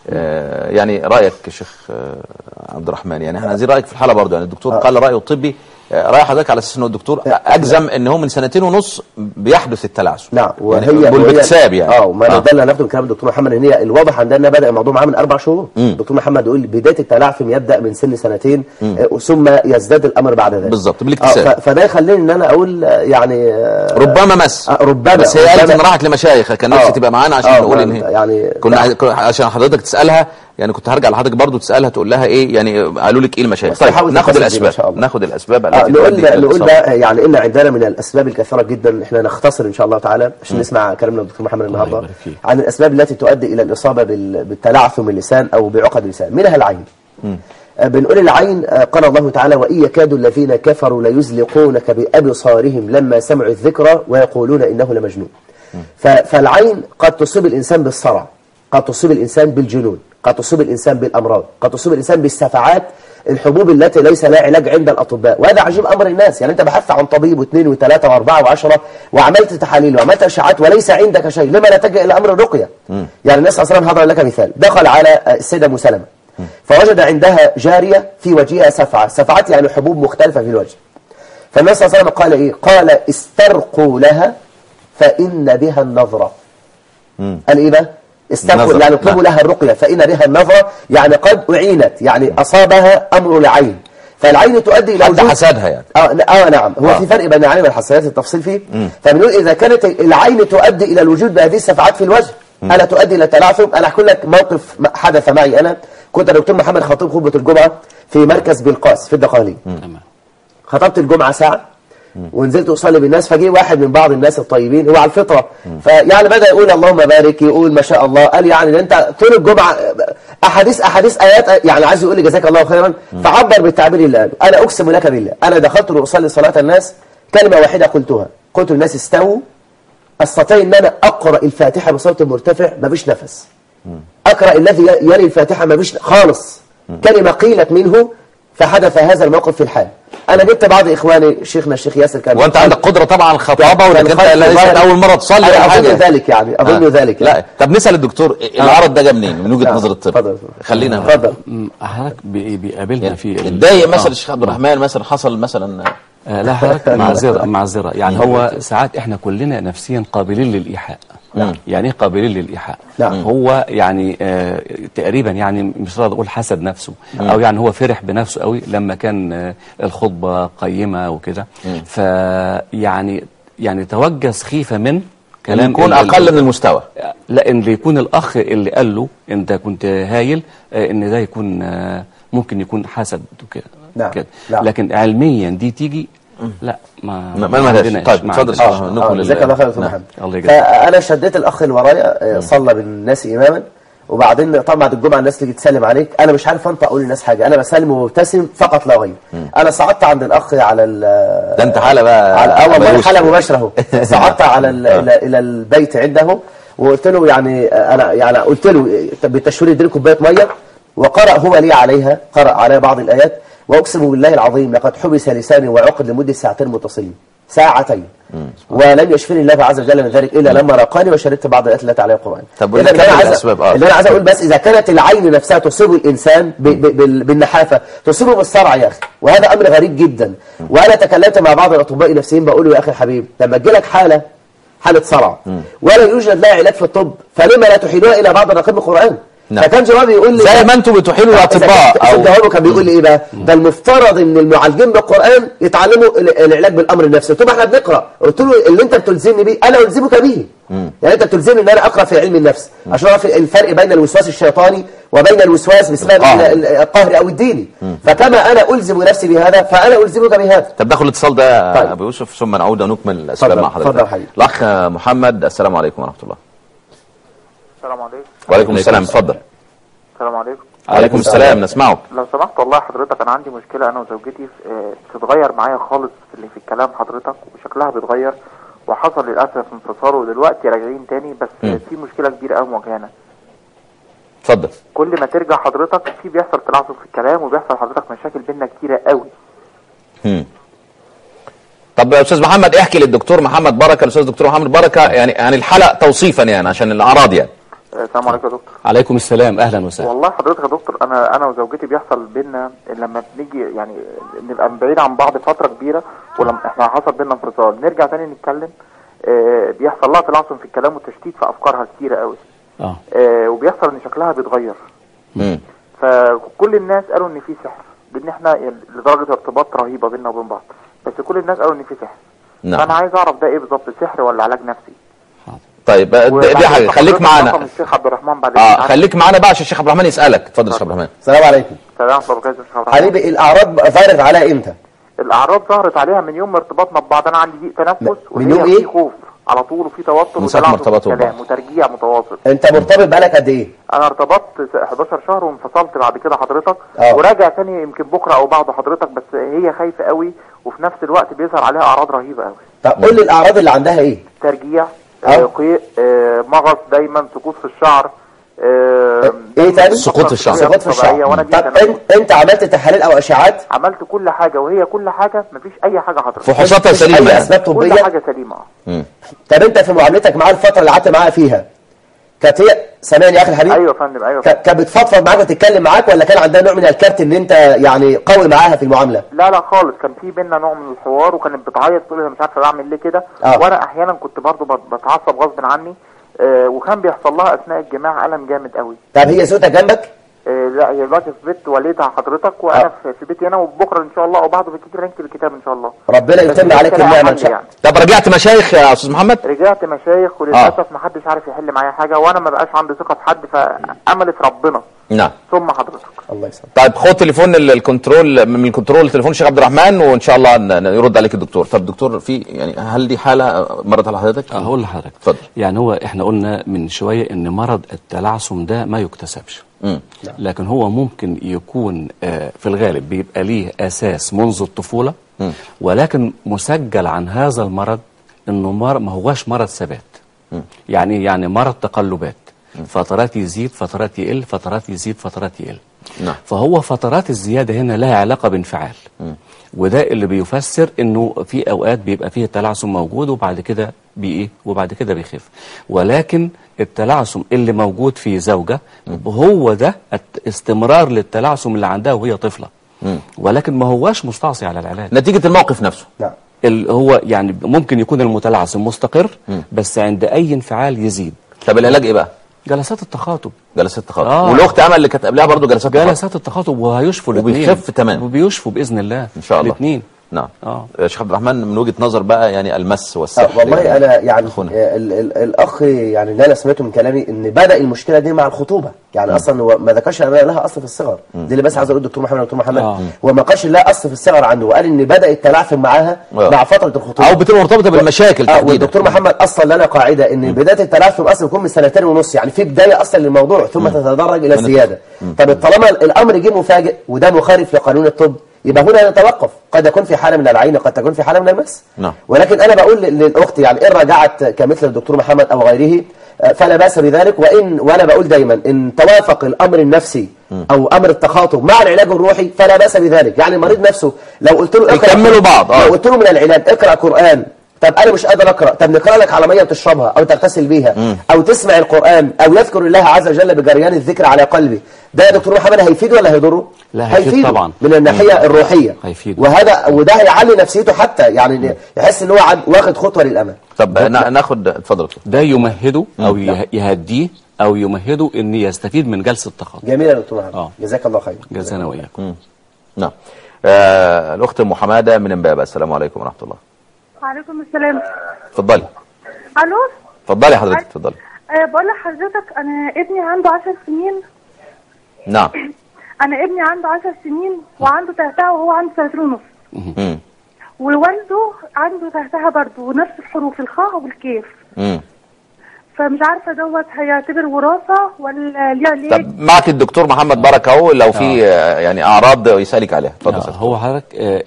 آه، يعني رايك يا شيخ آه، عبد الرحمن يعني احنا عايزين رايك في الحاله برضه يعني الدكتور قال رايه الطبي آه، راي حضرتك على اساس انه الدكتور اجزم ان هو من سنتين ونص بيحدث التلعثم نعم وهي يعني وهي- بالاكتساب يعني اه وما ده اللي هناخده من كلام الدكتور محمد ان هي الواضح عندنا انها بدا الموضوع معاه من اربع شهور الدكتور محمد يقول بدايه التلعثم يبدا من سن سنتين آه، ثم يزداد الامر بعد ذلك بالظبط، بالاكتساب. آه، ف- فده يخليني ان انا اقول آه، يعني آه، ربما مس آه، ربما- بس هي قالت ربما. ان راحت لمشايخ كان نفسي آه. تبقى معانا عشان آه، نقول ما- ان هي يعني- كنا عايز- كنا- عشان حضرتك تسالها يعني كنت هرجع لحضرتك برضه تسالها تقول لها ايه يعني قالوا لك ايه المشايخ بس طيب نحاول ناخد نتصل بيه إن شاء الاسباب الله. ناخد الاسباب آه التي نقول تؤدي إلى نقول الإصابة. بقى يعني ان عندنا من الاسباب الكثيره جدا احنا نختصر ان شاء الله تعالى عشان نسمع كلامنا الدكتور محمد النهارده يبارك فيك. عن الاسباب التي تؤدي الى الاصابه بال- بالتلعثم اللسان او بعقد اللسان منها العين آه، بنقول العين آه، قال الله تعالى وإن يكاد الذين كفروا ليزلقونك بأبصارهم لما سمعوا الذكر ويقولون إنه لمجنون ف- فالعين قد تصيب الإنسان بالصرع قد تصيب الإنسان بالجنون قد تصيب الإنسان بالأمراض قد تصيب الإنسان بالسفعات الحبوب التي ليس لها علاج عند الأطباء وهذا عجيب أمر الناس يعني أنت بحثت عن طبيب واثنين وثلاثة وأربعة وعشرة وعملت تحاليل وعملت أشعات وليس عندك شيء لما لا تلجأ إلى أمر الرقية يعني الناس أصلا هضرب لك مثال دخل على آه، السيدة أم سلمة فوجد عندها جارية في وجهها سفعة سفعات يعني حبوب مختلفة في الوجه فالنبي صلى الله عليه وسلم قال إيه قال استرقوا لها فإن بها النظرة قال إيه بقى استرقوا النظرة. يعني اطلبوا نعم. لها الرقية فإن بها النظرة يعني قد أعينت يعني أصابها أمر العين فالعين تؤدي إلى حد وجود- حسدها يعني اه ن- اه نعم هو آه. في فرق بين العين والحساسيات التفصيل فيه فبنقول اذا كانت العين تؤدي الى الوجود بهذه السفعات في الوجه الا تؤدي الى التلعثم انا احكي لك موقف م- حدث معي انا كنت دكتور محمد خطيب خطبه الجمعه في مركز بلقاس في الدقهليه تمام خطبت الجمعه ساعه ونزلت اصلي بالناس فجي واحد من بعض الناس الطيبين هو على الفطره فيعني بدا يقول اللهم بارك يقول ما شاء الله قال يعني ده انت طول الجمعه احاديث احاديث ايات يعني عايز يقول لي جزاك الله خيرا فعبر بالتعبير اللي قاله انا اقسم لك بالله انا دخلت لاصلي صلاه الناس كلمه واحده قلتها قلت للناس استووا استطيع ان انا اقرا الفاتحه بصوت مرتفع مفيش نفس اقرا الذي يلي الفاتحه مفيش خالص كلمه قيلت منه فحدث هذا الموقف في الحال انا جبت بعض اخواني شيخنا الشيخ ياسر كان وانت عندك قدره طبعا على الخطابه وانك انت كان ليست خلف اول مره تصلي انا ولا اظن حاجه ذلك يعني اظن آه. ذلك لا يعني. طب نسال الدكتور العرض ده جه منين من وجهه آه. نظر الطب اتفضل. خلينا اتفضل م، حضرتك بي- بيقابلنا في ال- اتضايق مثلا آه. الشيخ عبد الرحمن مثلا حصل مثلا آه، لا حضرتك معذرة معذرة يعني هو ساعات احنا كلنا نفسيا قابلين للإيحاء نعم. يعني ايه قابلين للإيحاء نعم. هو يعني آه تقريبا يعني مش راضي اقول حسد نفسه او يعني هو فرح بنفسه قوي لما كان آه الخطبة قيمة وكده فيعني يعني توجه سخيفة من كلام يكون ال- اقل من المستوى لا ان يكون الاخ اللي قال له انت كنت هايل آه، ان ده يكون آه، ممكن يكون حسد وكده نعم. كده. نعم. لكن علميا دي تيجي لا ما ما- ما لهاش. عندناش، طيب، ما اتفضل عندناش. آه، آه، نكمل جزاك ال- الله خير يا أستاذ نعم. محمد الله يجزاك. فانا شديت الاخ اللي ورايا آه، صلى بالناس اماما وبعدين طبعا بعد الجمعه الناس تيجي تسلم عليك انا مش عارف انطق اقول للناس حاجه انا بسلم ومبتسم فقط لا غير انا صعدت عند الاخ على ال ده انت حاله بقى على اه والله بيوش. حاله مباشره اهو صعدت على ال- الى الى البيت عنده وقلت له يعني انا يعني قلت له بالتشوير اديني كوبايه ميه وقرأ هو لي عليها قرأ عليها بعض الايات واقسم بالله العظيم لقد حبس لساني وعقد لمده ساعتين متصلين ساعتين ولم يشفني الله عز وجل من ذلك الا لما راقاني وشربت بعض الايات التي عليها القران طب إذا اللي ونكمل انا عايز الأسباب، آه. اللي انا عايز اقول بس اذا كانت العين نفسها تصيب الانسان ب- ب- بال- بالنحافه تصيبه بالصرع يا اخي وهذا امر غريب جدا وانا تكلمت مع بعض الاطباء النفسيين بقول له يا اخي الحبيب لما تجي لك حاله حاله صرع ولا يوجد لها علاج في الطب فلما لا تحيلوها الى بعض نقيب القران نعم. فكان جوابي يقول لي زي ما انتم بتحيلوا الاطباء او او جوابه كان بيقول لي ايه بقى ده المفترض ان المعالجين بالقران يتعلموا ال- العلاج بالامر النفسي قلت له ما احنا بنقرا قلت له اللي انت بتلزمني بيه انا الزمك به يعني انت بتلزمني ان انا اقرا في علم النفس عشان اعرف الفرق بين الوسواس الشيطاني وبين الوسواس بسبب القهري. ال- ال- القهري او الديني فكما انا الزم نفسي بهذا فانا الزمك بهذا طب ناخد الاتصال ده طيب. ابو يوسف ثم نعود ونكمل الاسباب اتفضل، مع حضرتك اتفضل يا حبيبي. الاخ محمد السلام عليكم ورحمه الله السلام عليكم وعليكم السلام اتفضل السلام عليكم عليكم السلام نسمعك لو سمحت والله حضرتك انا عندي مشكله انا وزوجتي في- آه، بتتغير معايا خالص في اللي في الكلام حضرتك وشكلها بيتغير وحصل للاسف انفصال ودلوقتي راجعين تاني بس مم. في مشكله كبيره قوي مواجهانا اتفضل كل ما ترجع حضرتك في بيحصل تلعثم في الكلام وبيحصل حضرتك مشاكل بينا كتيره قوي مم. طب يا استاذ محمد احكي للدكتور محمد بركه الاستاذ دكتور محمد بركه يعني عن الحلقه توصيفا يعني عشان الاعراض يعني السلام عليكم يا دكتور عليكم السلام اهلا وسهلا والله حضرتك يا دكتور انا انا وزوجتي بيحصل بينا لما بنيجي يعني نبقى بعيد عن بعض فتره كبيره ولما احنا حصل بينا انفصال نرجع تاني نتكلم آه، بيحصل لها تلعثم في الكلام وتشتيت في افكارها كتيره قوي اه آه، وبيحصل ان شكلها بيتغير مم. فكل الناس قالوا ان في سحر بان احنا لدرجه ارتباط رهيبه بيننا وبين بعض بس كل الناس قالوا ان في سحر نعم فانا عايز اعرف ده ايه بالظبط سحر ولا علاج نفسي طيب آه، دي- دي وبعدين حاجه خليك حضرتك معانا رقم الشيخ عبد الرحمن بعد اه إذنك. خليك معانا بقى عشان الشيخ عبد الرحمن يسالك اتفضل يا شيخ عبد الرحمن السلام عليكم سلام عليكم يا شيخ عبد الرحمن. حبيبي الاعراض ظهرت عليها امتى الاعراض ظهرت عليها من يوم ارتباطنا ببعض انا عندي ضيق تنفس من وهي يوم في إيه؟ خوف على طول وفي توتر من ساعة ما وتلاعب في ارتبطوا الكلام ببعض. وترجيع متواصل انت مرتبط بقالك قد ايه انا ارتبطت 11 شهر وانفصلت بعد كده حضرتك آه. وراجع تاني يمكن بكره او بعده حضرتك بس هي خايفه قوي وفي نفس الوقت بيظهر عليها اعراض رهيبه قوي طب قول لي الاعراض اللي عندها ايه ترجيع آه. آه، قيء آه، مغص دايما سقوط في الشعر آه، ايه تاني سقوط في الشعر. سقوط في طبيعية، الشعر وانا طب دي تنفس. انت, انت عملت تحاليل او اشعاعات عملت كل حاجه وهي كل حاجه مفيش اي حاجه حضرتك فحوصاتها مفيش سليمه اي يعني. اسباب كل طبيه حاجه سليمه مم. طب انت في معاملتك معاها الفتره اللي قعدت معاها فيها كانت هي سامعني يا اخي الحبيب ايوه يا فندم ايوه يا فندم. ك- كانت بتفضفض معاك وتتكلم معاك ولا كان عندها نوع من الكبت ان انت يعني قوي معاها في المعامله لا لا خالص كان في بينا نوع من الحوار وكانت بتعيط تقول انا مش عارفه بعمل ليه كده آه. وانا احيانا كنت برضو بت- بتعصب غصب عني آه وكان بيحصل لها اثناء الجماع الم جامد قوي طب هي زوجتك جنبك آه لا هي دلوقتي في بيت والدها حضرتك وانا آه. في في بيتي انا وبكره ان شاء الله او بعده بالكتير نكتب الكتاب ان شاء الله ربنا بس يتم هي عليك كده النعمه ان عندي شاء الله يعني. طب رجعت مشايخ يا استاذ محمد رجعت مشايخ وللاسف ما حدش عارف يحل معايا حاجه وانا ما بقاش عندي ثقه في حد فامل في ربنا نعم ثم حضرتك الله يسلمك طيب خد تليفون ال- الكنترول من الكنترول تليفون الشيخ عبد الرحمن وان شاء الله ن- ن- يرد عليك الدكتور طب دكتور في يعني هل دي حاله مرت على حضرتك آه، هقول لحضرتك اتفضل. يعني هو احنا قلنا من شويه ان مرض التلعثم ده ما يكتسبش مم. لكن هو ممكن يكون آه، في الغالب بيبقى ليه اساس منذ الطفوله مم. ولكن مسجل عن هذا المرض انه مر ما هواش مرض ثبات يعني يعني مرض تقلبات فترات يزيد فترات يقل فترات يزيد فترات يقل نعم. فهو فترات الزياده هنا لها علاقه بانفعال وده اللي بيفسر انه في اوقات بيبقى فيه التلعثم موجود وبعد كده بايه وبعد كده بيخف ولكن التلعثم اللي موجود في زوجه هو ده الت- استمرار للتلعثم اللي عندها وهي طفله ولكن ما هواش مستعصي على العلاج نتيجه الموقف نفسه نعم ال- هو يعني ممكن يكون المتلعثم مستقر بس عند اي انفعال يزيد طب العلاج ايه بقى جلسات التخاطب جلسات تخاطب آه. والاخت امل اللي كانت قبلها برضه جلسات تخاطب جلسات التخاطب وهيشفوا الاثنين وبيخف تمام. وبيشفوا باذن الله ان شاء الله الاثنين نعم اه يا شيخ عبد الرحمن من وجهه نظر بقى يعني المس آه والسحر والله انا يعني أخونا. آه، ال ال الاخ يعني اللي انا سمعته من كلامي ان بدا المشكله دي مع الخطوبه يعني اصلا هو ما ذكرش ان لها اصل في الصغر دي اللي بس عايز اقول دكتور محمد دكتور محمد آه. هو ما قالش لها اصل في الصغر عنده وقال ان بدا التلعثم معاها آه. مع فتره الخطوبه او بتبقى مرتبطه بالمشاكل اه تحديدا والدكتور محمد اصلا لنا قاعده ان بدايه التلعثم اصلا بيكون من سنتين ونص يعني في بدايه اصلا للموضوع ثم تتدرج الى الزياده طب طالما الامر جه مفاجئ وده مخالف لقانون الطب يبقى هنا نتوقف قد يكون في حاله من العين قد تكون في حاله من المس نعم. ولكن انا بقول لل- للاخت يعني ان رجعت كمثل الدكتور محمد او غيره آه، فلا باس بذلك وان وانا بقول دايما ان توافق الامر النفسي او امر التخاطب مع العلاج الروحي فلا باس بذلك يعني المريض نفسه لو قلت له اقرأ- يكملوا بعض، آه. لو قلت له من العلاج اقرا قران طب انا مش قادر اقرا طب نقرا لك على ميه تشربها او تغتسل بيها او تسمع القران او يذكر الله عز وجل بجريان الذكر على قلبي ده يا دكتور محمد هيفيده ولا هيضره لا، هيفيد هيفيده طبعا. من الناحيه الروحيه هيفيده. وهذا وده هيعلي نفسيته حتى يعني يحس ان هو عد- واخد خطوه للامام طب نا- ناخد اتفضل دكتور. ده يمهده او يه- يهديه او يمهده ان يستفيد من جلسه التخاطب جميل يا دكتور محمد آه. جزاك الله خير جزانا واياكم نعم آه الاخت ام حماده من امبابه السلام عليكم ورحمه الله وعليكم السلام اتفضلي الو اتفضلي حضرتك اتفضلي أه بقول لحضرتك انا ابني عنده 10 سنين نعم انا ابني عنده 10 سنين وعنده تهتها وهو عنده سنتين ونص مم. ووالده عنده تهتها برضه ونفس الحروف الخاء والكيف مم. فمش عارفه دوت هيعتبر وراثه ولا ليه ليه طب معك الدكتور محمد بركه اهو لو في آه، يعني اعراض يسالك عليها اتفضل يا آه، أستاذ. هو حضرتك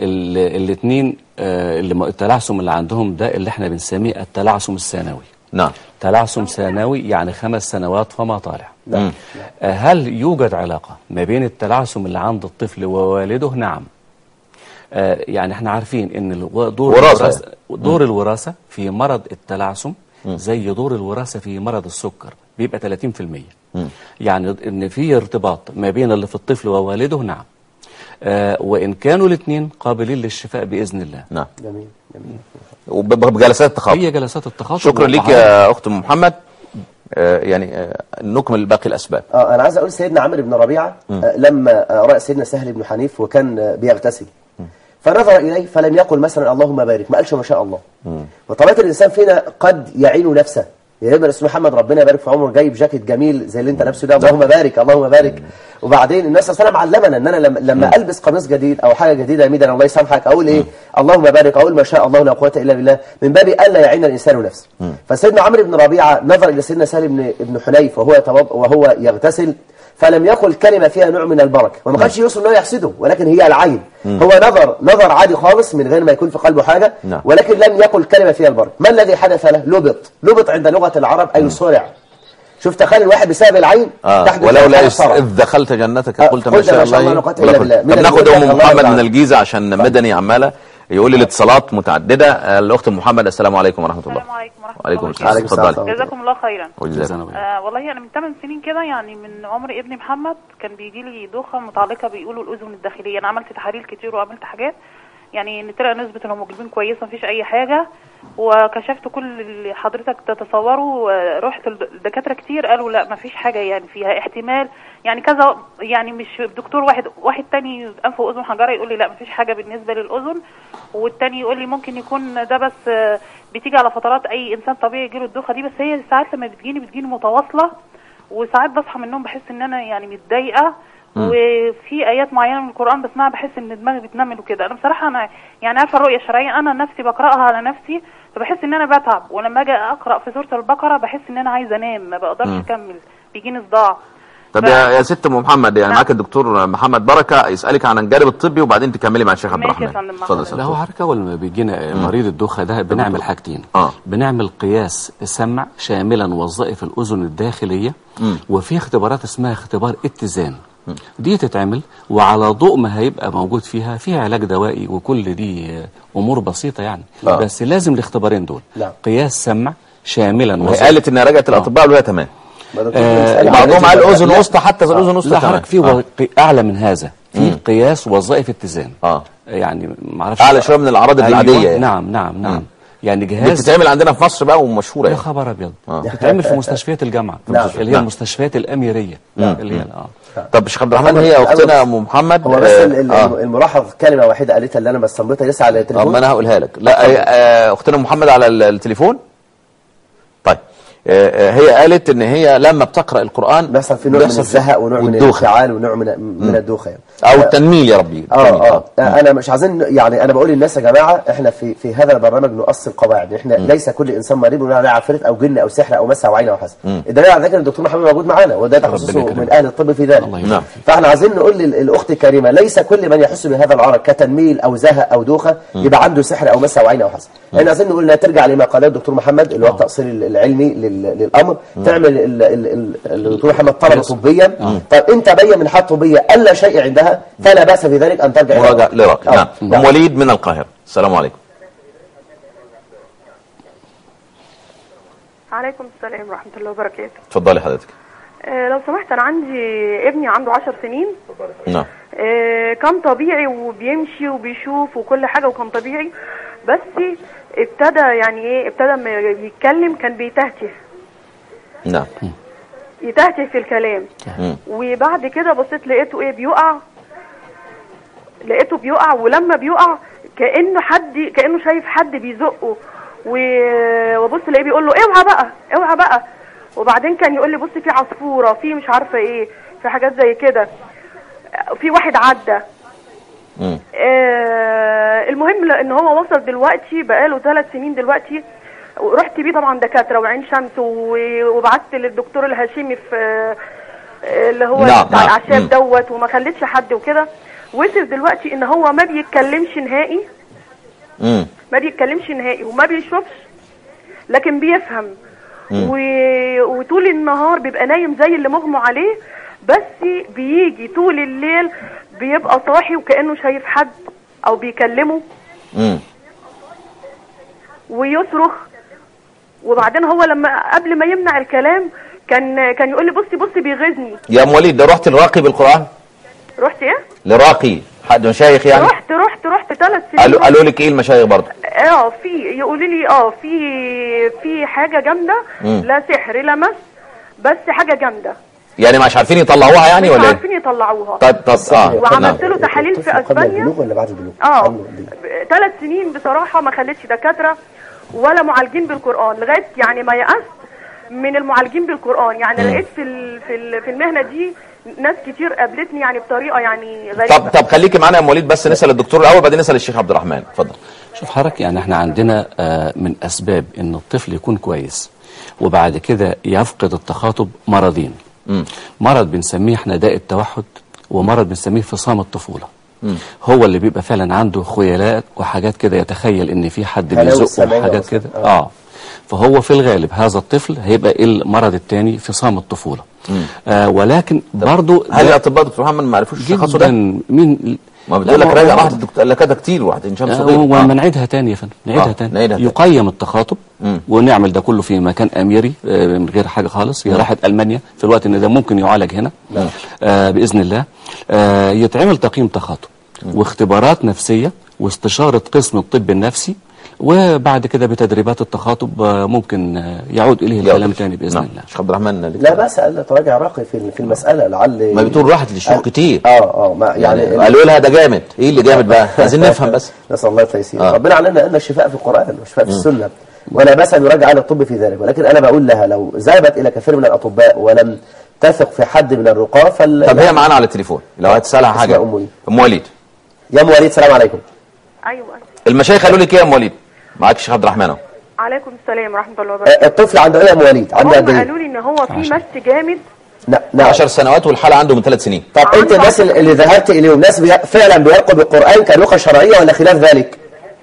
الاثنين اللي م- التلعثم اللي عندهم ده اللي احنا بنسميه التلعثم الثانوي نعم تلعثم ثانوي يعني خمس سنوات فما طالع مم. آه، هل يوجد علاقة ما بين التلعثم اللي عند الطفل ووالده نعم آه، يعني احنا عارفين ان الو- دور وراثة الوراثة دور الوراثة في مرض التلعثم زي دور الوراثة في مرض السكر بيبقى 30% يعني ان في ارتباط ما بين اللي في الطفل ووالده نعم آه وان كانوا الاثنين قابلين للشفاء باذن الله نعم جميل جميل وب- بجلسات التخاطب هي جلسات التخاطب شكرا ليك والتعاون. يا اخت أم محمد آه، يعني آه، نكمل باقي الاسباب اه انا عايز اقول سيدنا عمرو بن ربيعه آه لما آه راى سيدنا سهل بن حنيف وكان آه بيغتسل فنظر اليه فلم يقل مثلا اللهم بارك ما قالش ما شاء الله وطبيعه الانسان فينا قد يعين نفسه يا ابن اسمه محمد ربنا يبارك في عمره جايب جاكيت جميل زي اللي انت لابسه ده اللهم بارك اللهم بارك وبعدين النبي صلى الله عليه وسلم علمنا ان انا لما, لما البس قميص جديد او حاجه جديده يا ميدان الله يسامحك اقول ايه اللهم بارك اقول ما شاء الله لا قوه الا بالله من باب الا يعين الانسان نفسه فسيدنا عمرو بن ربيعه نظر الى سيدنا سهل بن بن حنيف وهو يتوضا وهو يغتسل فلم يقل كلمة فيها نوع من البركة وما كانش يوصل انه يحسده ولكن هي العين هو نظر نظر عادي خالص من غير ما يكون في قلبه حاجة نعم. ولكن لم يقل كلمة فيها البركة ما الذي حدث له لبط لبط عند لغة العرب أي صرع شوف تخيل الواحد بسبب العين آه تحدث ولولا له إذ صرع. إذ دخلت جنتك آه، قلت ما شاء الله لا قوة ولا إلا قوة. بالله. من طب ناخد الجزء ام الله محمد يبارك. من الجيزه عشان مدني عماله يقول لي الاتصالات متعدده آه، الاخت ام محمد السلام عليكم ورحمه الله السلام عليكم ورحمة وعليكم الله السلام عليكم السلام. اتفضلي جزاكم الله خيرا وجزاك جزانا الله. آه والله انا من 8 سنين كده يعني من عمر ابني محمد كان بيجي لي دوخه متعلقه بيقولوا الاذن الداخليه انا عملت تحاليل كتير وعملت حاجات يعني ان طلع نسبه الهيموجلوبين كويسه مفيش اي حاجه وكشفت كل اللي حضرتك تتصوره آه، رحت لدكاتره كتير قالوا لا مفيش حاجه يعني فيها احتمال يعني كذا يعني مش دكتور واحد واحد تاني انف واذن حنجره يقول لي لا مفيش حاجه بالنسبه للاذن والتاني يقول لي ممكن يكون ده بس آه، بتيجي على فترات اي انسان طبيعي يجيله الدوخه دي بس هي ساعات لما بتجيني بتجيني متواصله وساعات بصحى من النوم بحس ان انا يعني متضايقه وفي ايات معينه من القران بسمعها بحس ان دماغي بتنمل وكده انا بصراحه انا يعني عارفه الرؤيه الشرعيه انا نفسي بقراها على نفسي فبحس ان انا بتعب ولما اجي اقرا في سوره البقره بحس ان انا عايزه انام ما بقدرش اكمل بيجيني صداع طب ف- يا يا ست ام محمد يعني نعم. معاك الدكتور محمد بركه يسالك عن الجانب الطبي وبعدين تكملي مع الشيخ عبد ماشي يا الرحمن فندم، اتفضل يا مع ست لا هو حركة أول ما بيجينا مريض الدوخة ده بنعمل حاجتين آه. بنعمل قياس سمع شاملا وظائف الأذن الداخلية وفي اختبارات اسمها اختبار اتزان دي تتعمل وعلى ضوء ما هيبقى موجود فيها فيها علاج دوائي وكل دي آه، أمور بسيطة يعني آه. بس لازم الاختبارين دول نعم. قياس سمع شاملا وهي وظائف قالت انها رجعت الاطباء قالوا لها تمام ما دكتور آه، بيسأل وبعضهم على قال نسبة- اذن لا. وسطى حتى في الاذن وسطى لا تمام حضرتك في آه. و- أعلى من هذا في قياس وظائف اتزان اه يعني معرفش أعلى شوية من الأعراض أيوة، العادية يعني. نعم نعم نعم يعني دي جهاز بتتعمل عندنا في مصر بقى ومشهوره يا يعني خبر ابيض آه. بتتعمل في مستشفيات الجامعه نعم. اللي هي نعم. المستشفيات الاميريه اللي هي اه طب شيخ عبد الرحمن هو- هي هو- اختنا ام محمد هو بس آه، ال- ال- آه. الملاحظ كلمة واحدة قالتها اللي أنا بستنبطها لسه على طب ما التليفون انا هقولها لك لا آه، آه، اختنا ام محمد على ال- التليفون طيب آه، آه، هي قالت ان هي لما بتقرا القران بيحصل في نوع من بيحصل الزهق ونوع من والدوخة. الانفعال ونوع من من الدوخة يعني. او التنميل يا ربي اه التنميل، اه انا مش عايزين يعني انا بقول للناس يا جماعه احنا في في هذا البرنامج نؤصل قواعد احنا ليس كل انسان مريض ونقول عليه عفريت او جن او سحر او مس او عين او حسد الدليل على ذلك ان الدكتور محمد موجود معانا وده تخصصه يكرمك. من اهل الطب في ذلك الله نعم. يبارك فاحنا عايزين نقول للاخت الكريمه ليس كل من يحس بهذا العرض كتنميل او زهق او دوخه يبقى عنده سحر او مس او عين او حسد احنا عايزين نقول انها ترجع لما قاله الدكتور محمد اللي هو التاصيل العلمي لل- للامر تعمل ال- ال- ال- الدكتور محمد طلب طبيا طيب انت بين من حاله طبيه الا شيء عندها فلا باس في ذلك ان ترجع إلى مراجع الراقي. لراقي آه. نعم ام وليد من القاهره السلام عليكم عليكم السلام ورحمة الله وبركاته اتفضلي حضرتك آه لو سمحت أنا عندي ابني عنده عشر سنين نعم آه كان طبيعي وبيمشي وبيشوف وكل حاجة وكان طبيعي بس ابتدى يعني ايه ابتدى ما يتكلم كان بيتهته نعم يتهته في الكلام مم. وبعد كده بصيت لقيته ايه بيقع لقيته بيقع ولما بيقع كانه حد كانه شايف حد بيزقه و- وابص الاقيه بيقول له اوعى بقى اوعى بقى وبعدين كان يقول لي بص في عصفوره في مش عارفه ايه في حاجات زي كده في واحد عدى مم. آه المهم ل- ان هو وصل دلوقتي بقاله ثلاث سنين دلوقتي رحت بيه طبعا دكاتره وعين شمس و- وبعت للدكتور الهاشمي في آه، اللي هو نعم، بتاع نعم. الاعشاب مم. دوت وما خلتش حد وكده وصل دلوقتي ان هو ما بيتكلمش نهائي مم. ما بيتكلمش نهائي وما بيشوفش لكن بيفهم و... وطول النهار بيبقى نايم زي اللي مغمى عليه بس بيجي طول الليل بيبقى صاحي وكأنه شايف حد او بيكلمه مم. ويصرخ وبعدين هو لما قبل ما يمنع الكلام كان كان يقول لي بصي بصي بيغيظني يا ام وليد ده رحت لراقي بالقران رحت ايه لراقي حد مشايخ يعني رحت رحت رحت ثلاث سنين قالوا قالوا لك ايه المشايخ برضه اه في يقولوا لي اه في في حاجه جامده مم. لا سحر لا مس بس حاجه جامده يعني مش عارفين يطلعوها يعني مش ولا ايه عارفين يطلعوها طب طب اه وعملت نعم. له تحاليل في الطفل قبل اسبانيا البلوغ ولا بعد البلوغ؟ اه قبل البلوغ. ثلاث سنين بصراحه ما خليتش دكاتره ولا معالجين بالقران لغايه يعني ما يأست من المعالجين بالقران يعني لقيت في ال- في ال- في المهنه دي ناس كتير قابلتني يعني بطريقه يعني غريبه طب طب خليكي معانا يا ام وليد بس نسال الدكتور الاول بعدين نسال الشيخ عبد الرحمن اتفضل شوف حضرتك يعني احنا عندنا آه، من اسباب ان الطفل يكون كويس وبعد كده يفقد التخاطب مرضين مرض بنسميه احنا داء التوحد ومرض بنسميه فصام الطفوله هو اللي بيبقى فعلا عنده خيالات وحاجات كده يتخيل ان في حد هلاوس بيزقه سمعية وحاجات أصلاً. كده اه فهو في الغالب هذا الطفل هيبقى المرض الثاني فصام الطفوله آه ولكن برضه هل الاطباء دكتور محمد ما عرفوش يشخصوا ده؟ جدا مين ما بتقول لك لا، راجع هو- واحد الدكتور قال لك ده كتير واحد ان شمس صغير هو آه. ما نعيدها تاني يا فندم نعيدها آه، تاني نعيدها تاني. يقيم التخاطب مم. ونعمل ده كله في مكان اميري آه، من غير حاجه خالص هي راحت المانيا في الوقت ان ده ممكن يعالج هنا آه باذن الله آه يتعمل تقييم تخاطب واختبارات نفسيه واستشاره قسم الطب النفسي وبعد كده بتدريبات التخاطب آه، ممكن آه، يعود اليه الكلام يلا. تاني باذن نعم. الله شيخ عبد الرحمن لك- لا بأس ألا تراجع راقي في في المسألة لعل ما بتقول راحت للشيوخ كتير اه اه ما يعني يعني قالوا لها ده جامد ايه اللي جامد بقى عايزين نفهم بس نسأل الله التيسير آه. ربنا علمنا أن الشفاء في القرآن والشفاء في السنة ولا بأس أن يراجع على الطب في ذلك ولكن أنا بقول لها لو ذهبت إلى كثير من الأطباء ولم تثق في حد من الرقاة فال طب هي معانا على التليفون لو هتسالها حاجه اسمها أم وليد. ام وليد يا أم وليد سلام عليكم ايوه المشايخ قالوا لك ايه يا ام وليد معاك الشيخ عبد الرحمن اهو عليكم السلام ورحمه الله وبركاته آه، الطفل عنده إيه يا أم وليد عنده قد هم إيه؟ قالوا لي ان هو في مس جامد ن- نعم 10 سنوات والحاله عنده من ثلاث سنين طب أنت الناس اللي اللي ذهبت إليهم ناس بي... فعلا بيرقوا بالقرآن كلغة شرعية ولا خلاف ذلك؟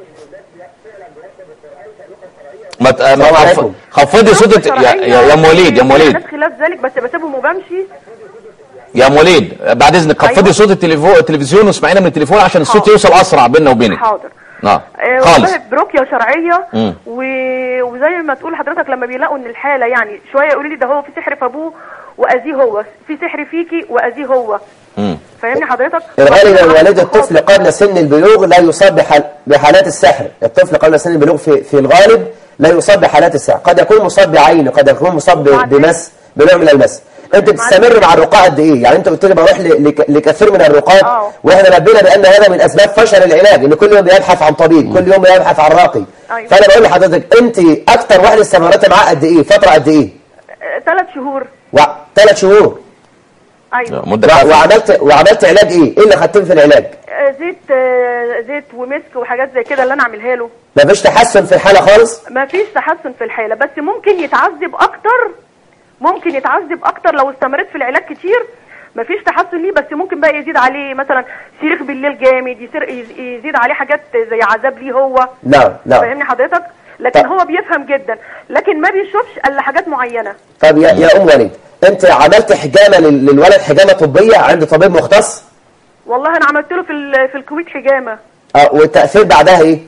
ما ت- ما السلام خف- عليكم. خفضي صوتك يا يا يا ام وليد يا ام وليد ناس خلاف ذلك بس بسيبهم وبمشي يا ام وليد بعد اذنك خفضي أيوة. صوت التليفون التلفزيون واسمعينا من التليفون عشان الصوت حاضر. يوصل اسرع بيننا وبينك حاضر نعم آه، خالص والله برقيه شرعيه مم. و... وزي ما تقول حضرتك لما بيلاقوا ان الحاله يعني شويه يقولوا لي ده هو في سحر في ابوه واذيه هو في سحر فيكي واذيه هو مم. فاهمني حضرتك الغالب ان والد خاطر. الطفل قبل سن البلوغ لا يصاب بحال بحالات السحر الطفل قبل سن البلوغ في, في الغالب لا يصاب بحالات السحر قد يكون مصاب بعين قد يكون مصاب ب- وبعدين؟ بمس بنوع من المس انت بتستمر مع الرقاء قد ايه يعني انت قلت لي بروح ل- لك- لكثير من الرقاة آه. واحنا نبينا بان هذا من اسباب فشل العلاج ان كل يوم بيبحث عن طبيب كل يوم بيبحث عن راقي أيوة. فانا بقول لحضرتك انت اكتر واحده استمرت معاه قد ايه فتره قد ايه ثلاث شهور ثلاث شهور ايوه مده و- كافية. وعملت وعملت علاج ايه ايه اللي خدتيه في العلاج آه، زيت آه، زيت ومسك وحاجات زي كده اللي انا اعملها له مفيش تحسن في الحاله خالص ما فيش تحسن في الحاله بس ممكن يتعذب اكتر ممكن يتعذب اكتر لو استمرت في العلاج كتير ما فيش تحسن ليه بس ممكن بقى يزيد عليه مثلا صريخ بالليل جامد يصير يز- يزيد عليه حاجات زي عذاب ليه هو نعم نعم فاهمني حضرتك لكن طب. هو بيفهم جدا لكن ما بيشوفش الا حاجات معينه طب يا, يا ام وليد انت عملت حجامه لل- للولد حجامه طبيه عند طبيب مختص والله انا عملت له في ال- في الكويت حجامه اه والتاثير بعدها ايه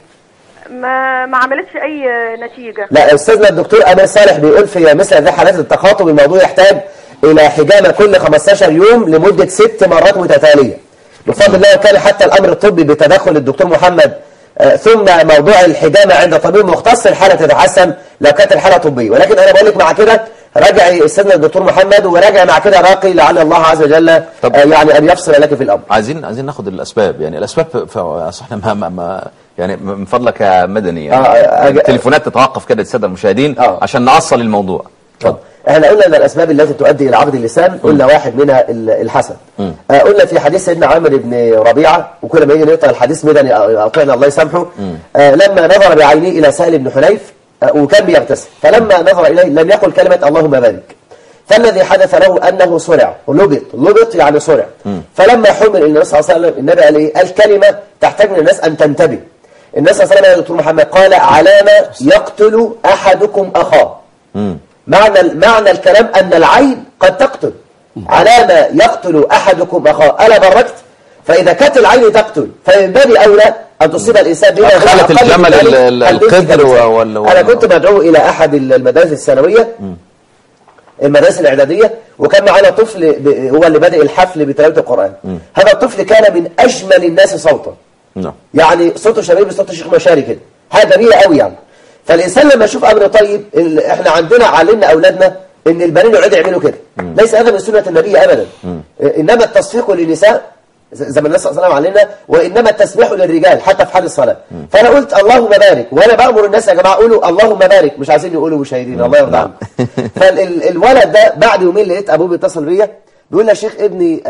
ما ما عملتش اي نتيجه لا استاذنا الدكتور امير صالح بيقول في مثل هذه حالات التخاطب الموضوع يحتاج الى حجامه كل 15 يوم لمده ست مرات متتاليه بفضل الله وكان حتى الامر الطبي بتدخل الدكتور محمد آه، ثم موضوع الحجامه عند طبيب مختص الحاله تتحسن لو كانت الحاله طبيه ولكن انا بقول لك مع كده راجعي استاذنا الدكتور محمد وراجع مع كده راقي لعل الله عز وجل طب. آه، يعني ان يفصل لك في الامر عايزين عايزين ناخد الاسباب يعني الاسباب ف- ف- أصل احنا ما, ما, ما يعني من فضلك يا مدني يعني آه، أج- التليفونات تتوقف كده الساده المشاهدين آه. عشان نعصل الموضوع اتفضل احنا قلنا ان الاسباب التي تؤدي الى عقد اللسان قلنا واحد منها ال- الحسد آه قلنا في حديث سيدنا عامر بن ربيعه وكل ما يجي نقطع الحديث مدني اطعنا الله يسامحه آه لما نظر بعينيه الى سهل بن حنيف آه وكان بيغتسل فلما نظر اليه لم يقل كلمه اللهم بارك فالذي حدث له انه صرع لبط لبط يعني صرع فلما حمل الى النبي صلى الله عليه وسلم النبي قال ايه الكلمه تحتاج من الناس ان تنتبه النبي صلى الله عليه وسلم يا دكتور محمد قال علامه يقتل احدكم اخاه معنى معنى الكلام أن العين قد تقتل على ما يقتل أحدكم أخاه ألا بركت فاذا كانت العين تقتل فمن باب اولى ان تصيب الانسان بما هو أدخلت أقل من الجمل ذلك ال- ال- البنت القدر كالإنسان. و- وال- انا وال- كنت مدعو الى احد المدارس الثانويه المدارس الاعداديه وكان معانا طفل ب- هو اللي بادئ الحفل بتلاوه القران هذا الطفل كان من اجمل الناس صوتا نعم يعني صوته شبيه بصوت الشيخ مشاري كده حاجه جميله قوي يعني فالانسان لما يشوف امر طيب ال- احنا عندنا علمنا اولادنا ان البنين يقعدوا يعملوا كده ليس هذا من سنه النبي ابدا انما التصفيق للنساء ز- زي ما النبي صلى الله عليه وسلم علمنا وانما التسبيح للرجال حتى في حال الصلاه فانا قلت اللهم بارك وانا بامر الناس يا جماعه قولوا اللهم بارك مش عايزين يقولوا مشاهدين الله يرضى عنهم فالولد ده بعد يومين لقيت ابوه بيتصل بيا بيقول لي يا شيخ ابني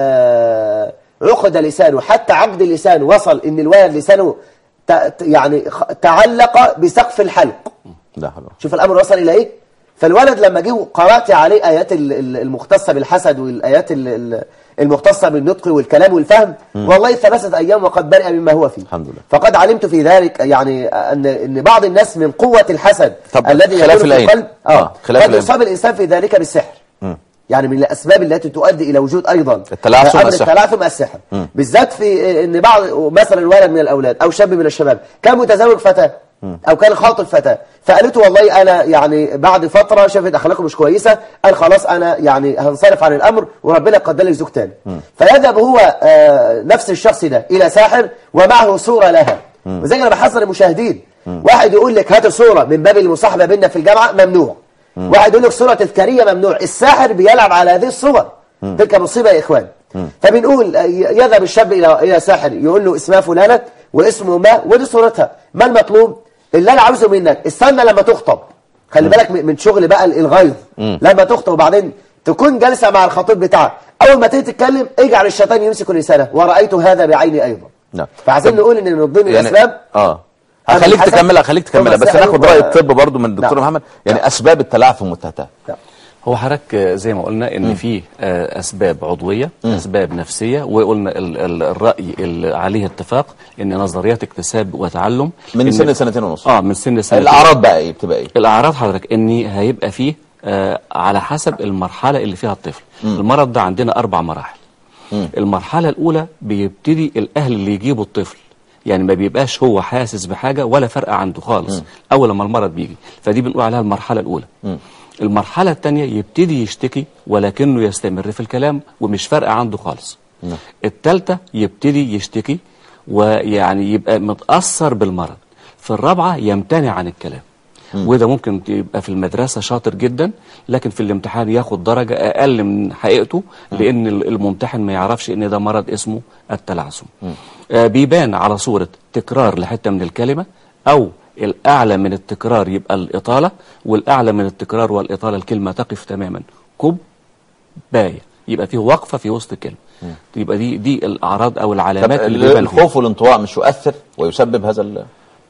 آه عقد لسانه حتى عقد اللسان وصل ان الولد لسانه ت- ت- يعني خ- تعلق بسقف الحلق لا حول ولا شوف الامر وصل الى ايه فالولد لما جه قرات عليه ايات ال- ال- المختصه بالحسد والايات ال- ال- المختصه بالنطق والكلام والفهم والله ثلاثه ايام وقد برئ مما هو فيه الحمد لله. فقد علمت في ذلك يعني ان ان بعض الناس من قوه الحسد طب الذي خلاف يكون في العين. القلب آه، اه خلاف قد العين. يصاب الانسان في ذلك بالسحر يعني من الاسباب التي تؤدي الى وجود ايضا التلعثم امر السحر. التلعثم السحر بالذات في ان بعض مثلا ولد من الاولاد او شاب من الشباب كان متزوج فتاه او كان خاطب فتاه فقالت له والله انا يعني بعد فتره شافت اخلاقه مش كويسه قال خلاص انا يعني هنصرف عن الامر وربنا قدر لي زوج تاني فيذهب هو آه، نفس الشخص ده الى ساحر ومعه صوره لها وزي انا بحذر المشاهدين واحد يقول لك هات صوره من باب المصاحبه بيننا في الجامعه ممنوع واحد يقول لك صوره تذكاريه ممنوع الساحر بيلعب على هذه الصور تلك مصيبه يا اخوان فبنقول آه، يذهب الشاب الى الى ساحر يقول له اسمها فلانه واسمه ما ودي صورتها ما المطلوب اللي انا عاوزه منك استنى لما تخطب خلي بالك من من شغل بقى الغيظ لما تخطب وبعدين تكون جالسه مع الخطيب بتاعك اول ما تيجي تتكلم اجعل الشيطان يمسك لسانه ورايت هذا بعيني ايضا نعم. فعايزين نقول ان من ضمن الاسباب اه هذا خليك الحسد تكملها خليك تكملها ثم بس السحر ناخد و- راي الطب برضو من الدكتور نعم. محمد يعني اسباب التلعثم والتهتاه هو حضرتك آه، زي ما قلنا ان في آه، اسباب عضويه اسباب نفسيه وقلنا ال- ال- الراي اللي عليه اتفاق ان نظريات اكتساب وتعلم من إن- سن سنتين ونص اه من سن سنتين الاعراض بقى ايه بتبقى ايه الاعراض حضرتك ان هيبقى فيه آه على حسب المرحله اللي فيها الطفل المرض ده عندنا اربع مراحل المرحله الاولى بيبتدي الاهل اللي يجيبوا الطفل يعني ما بيبقاش هو حاسس بحاجه ولا فرق عنده خالص اول ما المرض بيجي فدي بنقول عليها المرحله الاولى المرحله الثانيه يبتدي يشتكي ولكنه يستمر في الكلام ومش فارقه عنده خالص الثالثه يبتدي يشتكي ويعني يبقى متاثر بالمرض في الرابعه يمتنع عن الكلام وده ممكن يبقى في المدرسة شاطر جدا لكن في الامتحان ياخد درجة أقل من حقيقته لأن الممتحن ما يعرفش إن ده مرض اسمه التلعثم آه بيبان على صورة تكرار لحتة من الكلمة أو الأعلى من التكرار يبقى الإطالة والأعلى من التكرار والإطالة الكلمة تقف تماما كب باية يبقى فيه وقفة في وسط الكلمة يبقى دي دي الأعراض أو طب العلامات اللي بيبان فيها. الخوف والانطواء مش يؤثر ويسبب هذا ال...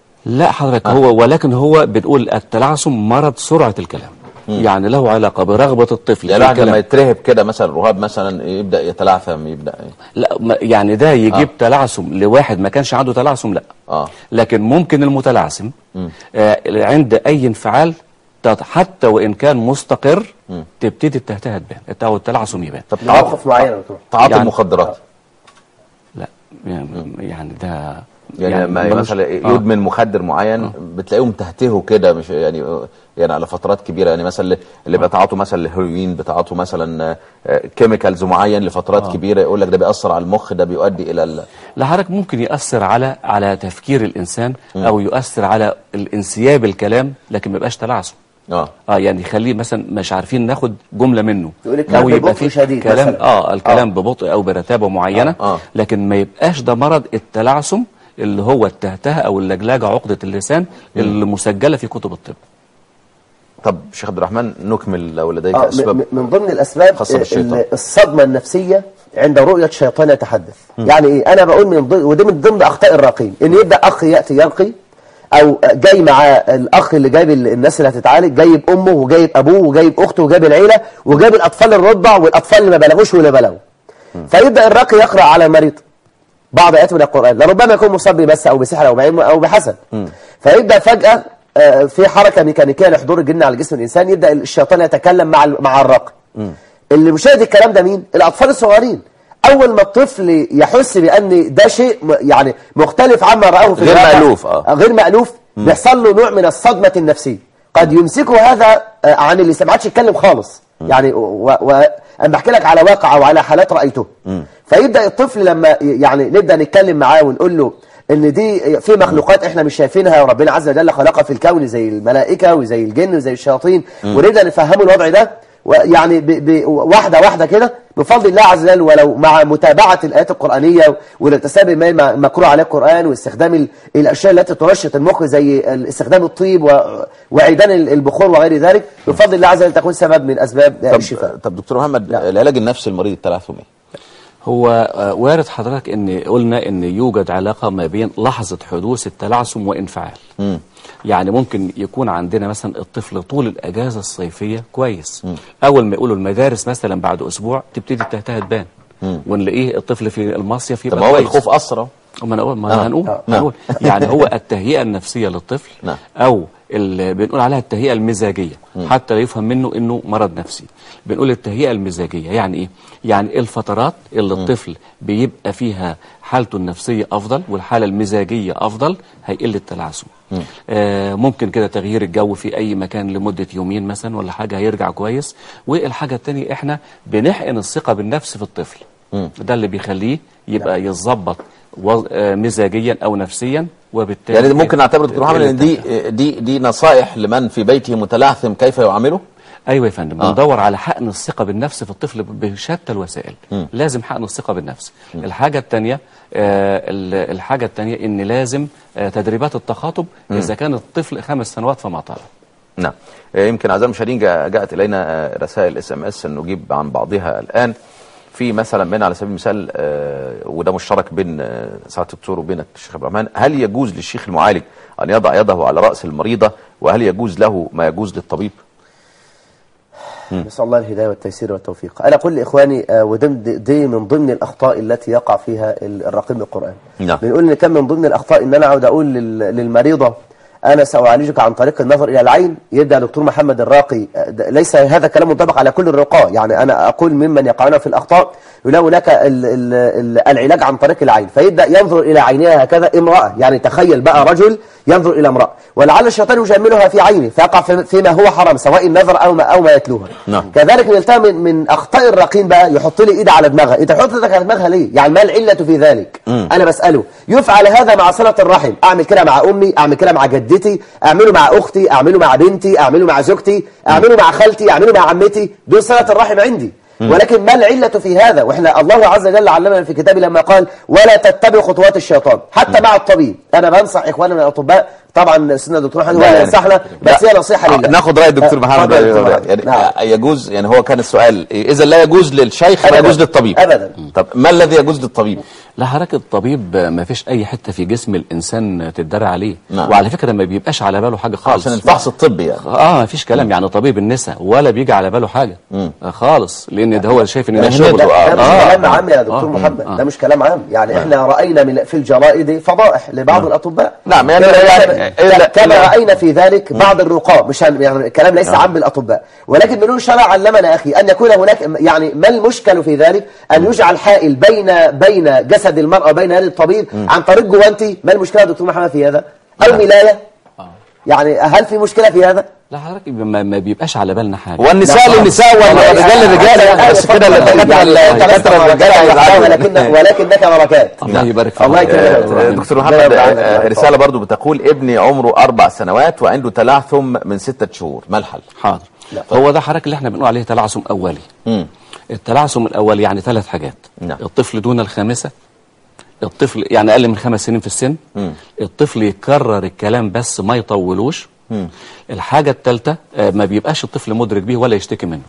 لا حضرتك هو ولكن هو بنقول التلعثم مرض سرعة الكلام يعني له علاقة برغبة الطفل يعني في الواحد لما الكلام يترهب كده مثلا رهاب مثلا يبدا يتلعثم يبدا ايه لا ما- يعني ده يجيب تلعثم لواحد ما كانش عنده تلعثم لا اه لكن ممكن المتلعثم آه عند أي انفعال تت- حتى وإن كان مستقر تبتدي التهتهه تبان الت- أو التلعثم يبان طب تعاطي مواقف معينه يا دكتور تعاطي يعني- المخدرات لا يعني, يعني ده يعني, لما ملوش- مثلا آه. يدمن مخدر معين بتلاقيه متهتهه كده مش يعني يعني على فترات كبيره يعني مثلا اللي- اللي بيتعاطوا مثلا الهيروين بيتعاطوا مثلا كيميكالز معين لفترات كبيره يقول لك ده بيأثر على المخ ده بيؤدي الى ال... لا حضرتك ممكن يأثر على على تفكير الإنسان أو يؤثر على الانسياب الكلام لكن ما يبقاش تلعثم اه اه يعني يخليه مثلا مش عارفين ناخد جمله منه يقول الكلام أو يبقى ببطء فيه شديد كلام مثلاً. اه الكلام ببطء او برتابه معينه آه، آه. لكن ما يبقاش ده مرض التلعثم اللي هو التهتهه او اللجلجه عقده اللسان اللي مسجله في كتب الطب طب شيخ عبد الرحمن نكمل لو لديك آه، اسباب م- من ضمن الاسباب خاصة بالشيطان. ال- الصدمه النفسيه عند رؤيه شيطان يتحدث يعني ايه انا بقول من ضمن ودي من ضمن اخطاء الراقين ان يبدا اخ ياتي يلقي او جاي مع الاخ اللي جايب ال- الناس اللي هتتعالج جايب امه وجايب ابوه وجايب اخته وجايب العيله وجايب الاطفال الرضع والاطفال اللي ما بلغوش واللي بلغوا فيبدا الراقي يقرا على المريض بعض ايات من القران لربما يكون مصلي بس او بسحر او بعلم او بحسد فيبدا فجاه آه، في حركه ميكانيكيه لحضور الجن على جسم الانسان يبدا الشيطان يتكلم مع ال- مع الراقي اللي مشاهد الكلام ده مين الاطفال الصغيرين اول ما الطفل يحس بان ده شيء م- يعني مختلف عما راه في غير الواقع، مألوف، آه. غير مألوف بيحصل له نوع من الصدمة النفسية قد يمسكه هذا آه، عن اللي ما عادش يتكلم خالص يعني و... و... انا بحكي لك على واقع او على حالات رايته فيبدا الطفل لما ي- يعني نبدا نتكلم معاه ونقول له ان دي في مخلوقات احنا مش شايفينها وربنا عز وجل خلقها في الكون زي الملائكه وزي الجن وزي الشياطين ونبدا نفهمه الوضع ده ويعني ب... ب... واحده واحده كده بفضل الله عز وجل ولو مع متابعه الايات القرانيه والاكتساب ما ما- مكروه عليه القران واستخدام ال... الاشياء التي تنشط المخ زي ال- استخدام الطيب و... وعيدان ال- البخور وغير ذلك بفضل الله عز وجل تكون سبب من اسباب آه، الشفاء طب, طب دكتور محمد نعم. العلاج النفسي للمريض التلعثمي هو آه، وارد حضرتك ان قلنا ان يوجد علاقه ما بين لحظه حدوث التلعثم وانفعال يعني ممكن يكون عندنا مثلا الطفل طول الاجازه الصيفيه كويس اول ما يقولوا المدارس مثلا بعد اسبوع تبتدي التهتها تبان ونلاقيه الطفل في المصيف طب يبقى ما هو كويس. الخوف اسرى ما انا اقول ما آه. هنقول آه. هنقول يعني هو التهيئه النفسيه للطفل نعم. او اللي بنقول عليها التهيئه المزاجيه حتى لا يفهم منه انه مرض نفسي بنقول التهيئه المزاجيه يعني ايه يعني الفترات اللي الطفل بيبقى فيها حالته النفسيه افضل والحاله المزاجيه افضل هيقل التلعثم آه ممكن كده تغيير الجو في اي مكان لمده يومين مثلا ولا حاجه هيرجع كويس والحاجه الثانيه احنا بنحقن الثقه بالنفس في الطفل ده اللي بيخليه يبقى يتظبط وز- آه، مزاجيا او نفسيا وبالتالي يعني ممكن نعتبر دكتور محمد ان دي التهتها. دي دي نصائح لمن في بيته متلعثم كيف يعامله ايوه يا فندم آه. بندور على حقن الثقه بالنفس في الطفل ب- بشتى الوسائل لازم حقن الثقه بالنفس الحاجه الثانيه آه ال- الحاجه الثانيه ان لازم آه تدريبات التخاطب اذا كان الطفل خمس سنوات فما طال نعم آه، يمكن اعزائي المشاهدين جاء- جاءت الينا آه، رسائل اس ام اس نجيب عن بعضها الان في مثلا من على سبيل المثال آه، وده مشترك بين آه، سعاده الدكتور وبين الشيخ عبد الرحمن هل يجوز للشيخ المعالج ان يضع يده على راس المريضه وهل يجوز له ما يجوز للطبيب؟ نسأل الله الهداية والتيسير والتوفيق أنا أقول لإخواني آه، وضمن دي- دي من ضمن الأخطاء التي يقع فيها ال- الرقيب بالقرآن نعم. بنقول إن كان من ضمن الأخطاء إن أنا أقعد أقول لل- للمريضة أنا سأعالجك عن طريق النظر إلى العين يبدأ دكتور محمد الراقي آه، ده- ليس هذا كلام منطبق على كل الرقاة يعني أنا أقول ممن يقعون في الأخطاء يقول له هناك ال- ال- ال- العلاج عن طريق العين فيبدأ ينظر إلى عينها هكذا امرأة يعني تخيل بقى رجل ينظر إلى امرأة ولعل الشيطان يجملها في عينه فيقع في- فيما هو حرام سواء النظر أو ما, أو ما يتلوها نعم. كذلك نلتها من, من اخطاء الرقين بقى يحط لي ايد على دماغها انت تحط ايدك على دماغها ليه يعني ما العله في ذلك انا بساله يفعل هذا مع صله الرحم اعمل كده مع امي اعمل كده مع جدتي اعمله مع اختي اعمله مع بنتي اعمله مع زوجتي اعمله مع خالتي اعمله مع عمتي دول صله الرحم عندي ولكن ما العلة في هذا واحنا الله عز وجل علمنا في كتابه لما قال ولا تتبعوا خطوات الشيطان حتى مع الطبيب انا بنصح اخواننا الاطباء طبعا سيدنا دكتور محمد لا، ولا يعني- ينصحنا بس لا. هي نصيحه آه، لله ناخد راي الدكتور آه، محمد اتفضل يا دكتور محمد. يعني نعم. آه، يجوز يعني هو كان السؤال اذا لا يجوز للشيخ ما أبداً. يجوز للطبيب أبداً. طب ما الذي يجوز للطبيب؟ لا حضرتك الطبيب ما فيش اي حته في جسم الانسان تدرى عليه نعم. وعلى فكره ما بيبقاش على باله حاجه خالص عشان الفحص الطبي يعني اه ما فيش كلام يعني طبيب النساء ولا بيجي على باله حاجه آه خالص لان ده هو شايف ان ده مهنته. شغله ده, ده مش آه. كلام عام يا دكتور آه. محمد آه. ده مش كلام عام يعني احنا راينا من في الجرائد فضائح لبعض الاطباء نعم، يعني- كما- يعني- كما- إلا- كما إلا- راينا في ذلك بعض الرقاة مش هن- يعني الكلام ليس عام بالاطباء ولكن بنقول شرع علمنا اخي ان يكون هناك يعني ما المشكل في ذلك ان يجعل حائل بين بين جسد المراه وبين يد الطبيب عن طريق جوانتي ما المشكله يا دكتور محمد في هذا او ملايه يعني هل في مشكله في هذا لا حضرتك ما, ما بيبقاش على بالنا حاجه والنساء لا، للنساء والرجال للرجال يعني بس كده الدكاتره الدكاتره الرجال هيزعلوا. ولكن ولكنك بركات الله يبارك فيك الله يكرمك. آه، دكتور محمد آه، رسالة برضو بتقول ابني عمره أربع سنوات وعنده تلعثم من ستة شهور ما الحل؟ حاضر هو ده حضرتك اللي احنا بنقول عليه تلعثم اولي مم. التلعثم الاولي يعني ثلاث حاجات نعم. الطفل دون الخامسه الطفل يعني اقل من خمس سنين في السن مم. الطفل يكرر الكلام بس ما يطولوش الحاجه الثالثه ما بيبقاش الطفل مدرك بيه ولا يشتكي منه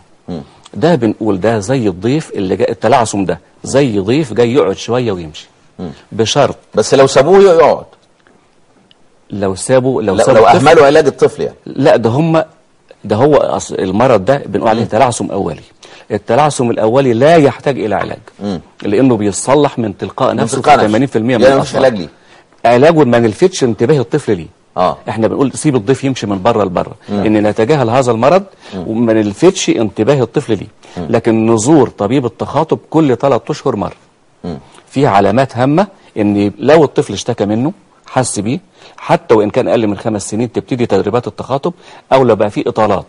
ده بنقول ده زي الضيف اللي جاء التلعثم ده زي ضيف جاي يقعد شويه ويمشي بشرط بس لو سابوه يقعد لو سابوا لو لو, سابوا لو الطفل- أهملوا علاج الطفل يعني لا ده هم ده هو أص- المرض ده بنقول عليه تلعثم اولي التلعثم الاولي لا يحتاج الى علاج لانه بيصلح من تلقاء نفسه تلقاء في 80% نفسه. من يعني مفيش الأطفال. علاج ليه؟ علاجه ما نلفتش انتباه الطفل ليه آه. احنا بنقول سيب الضيف يمشي من بره لبره ان نتجاهل هذا المرض وما نلفتش انتباه الطفل ليه لكن نزور طبيب التخاطب كل ثلاث اشهر مره فيها علامات هامه ان لو الطفل اشتكى منه حس بيه حتى وان كان اقل من خمس سنين تبتدي تدريبات التخاطب او لو بقى فيه اطالات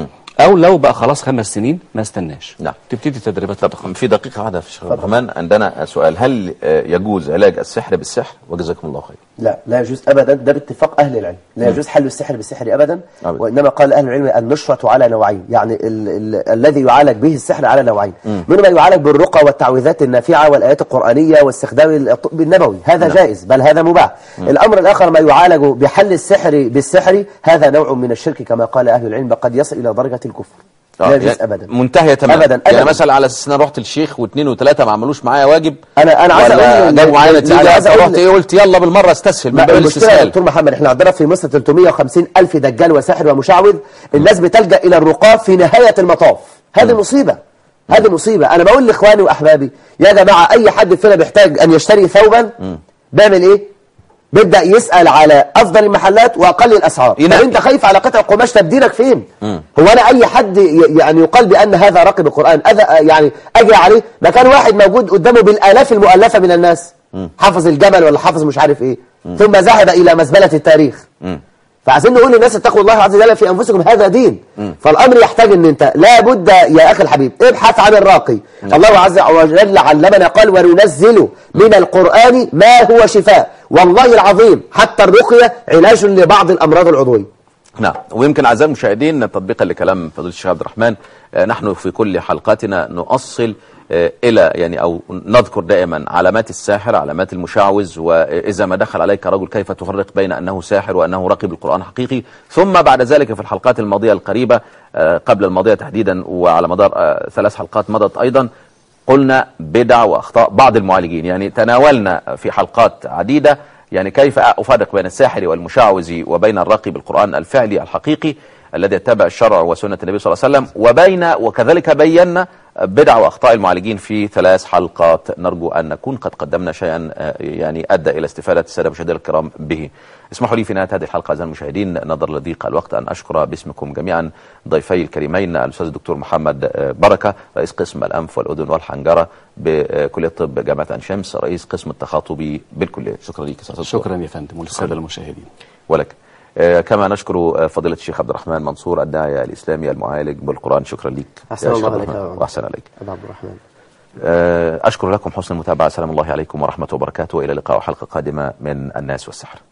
او لو بقى خلاص خمس سنين ما استناش نعم. تبتدي تدريبات طب التخاطب في دقيقة واحدة في شيخ عبد الرحمن عندنا سؤال هل آه، يجوز علاج السحر بالسحر وجزاكم الله خير لا لا يجوز ابدا ده باتفاق اهل العلم لا يجوز حل السحر بالسحر ابدا أبداً. وانما قال اهل العلم النشرة على نوعين يعني ال ال الذي يعالج به السحر على نوعين منما يعالج بالرقى والتعويذات النافعة والايات القرآنية واستخدام الطب النبوي هذا جائز بل هذا مباح الامر الاخر ما يعالج بحل السحر بالسحر هذا نوع من الشرك كما قال اهل العلم قد يصل الى درجة الكفر آه، لا يجوز يعني ابدا منتهية تماما أبداً، يعني أبداً. مثلا على اساس ان انا رحت الشيخ واثنين وثلاثة ما عملوش معايا واجب أنا- أنا عايز ولا أقول إن- جابوا معايا إن- نتيجة عايز أقول رحت إن- ايه قلت يلا بالمرة استسهل من ما باب المشكلة يا الاستسهال دكتور محمد احنا عندنا في مصر 350 ألف دجال وساحر ومشعوذ الناس بتلجأ إلى الرقاة في نهاية المطاف هذه مصيبة هذه مصيبة أنا بقول لإخواني وأحبابي يا جماعة أي حد فينا بيحتاج أن يشتري ثوبا بيعمل إيه؟ بيبدأ يسأل على أفضل المحلات وأقل الأسعار طب ينقي. أنت خايف على قطع قماش تبديلك فين؟ هو أنا أي حد ي- يعني يقال بأن هذا راقب القرآن أذا يعني أجي عليه ما كان واحد موجود قدامه بالآلاف المؤلفة من الناس حافظ الجمل ولا حافظ مش عارف إيه ثم ذهب إلى مزبلة التاريخ فعايزين نقول للناس اتقوا الله عز وجل في انفسكم هذا دين فالامر يحتاج ان انت لابد يا اخي الحبيب ابحث عن الراقي الله عز وجل علمنا قال وننزل من القران ما هو شفاء والله العظيم حتى الرقيه علاج لبعض الامراض العضويه نعم ويمكن اعزائي المشاهدين تطبيقا لكلام فضيله الشيخ عبد الرحمن آه، نحن في كل حلقاتنا نؤصل آه، الى يعني او نذكر دائما علامات الساحر علامات المشعوذ واذا ما دخل عليك رجل كيف تفرق بين انه ساحر وانه راقب القران حقيقي ثم بعد ذلك في الحلقات الماضيه القريبه آه، قبل الماضيه تحديدا وعلى مدار آه، ثلاث حلقات مضت ايضا قلنا بدع واخطاء بعض المعالجين يعني تناولنا في حلقات عديده يعني كيف افرق بين الساحر والمشعوذ وبين الراقب القران الفعلي الحقيقي الذي يتبع الشرع وسنه النبي صلى الله عليه وسلم وبين وكذلك بينا بدع واخطاء المعالجين في ثلاث حلقات نرجو ان نكون قد قدمنا شيئا آه، يعني ادى الى استفاده الساده المشاهدين الكرام به. اسمحوا لي في نهايه هذه الحلقه اعزائي المشاهدين نظرا لضيق الوقت ان اشكر باسمكم جميعا ضيفي الكريمين الاستاذ الدكتور محمد آه، بركه رئيس قسم الانف والاذن والحنجره بكليه الطب جامعه عين شمس رئيس قسم التخاطبي بالكليه شكرا لك استاذ الدكتور. شكرا يا فندم وللساده المشاهدين ولك آه، كما نشكر آه، فضيلة الشيخ عبد الرحمن منصور الداعية الإسلامي المعالج بالقران شكرا لك أحسن يا الله شيخ عبد عليك يا الرحمن، رب. وأحسن عليك أبو عبد الرحمن آه، أشكر لكم حسن المتابعة سلام الله عليكم ورحمة وبركاته وإلى اللقاء وحلقة قادمة من الناس والسحر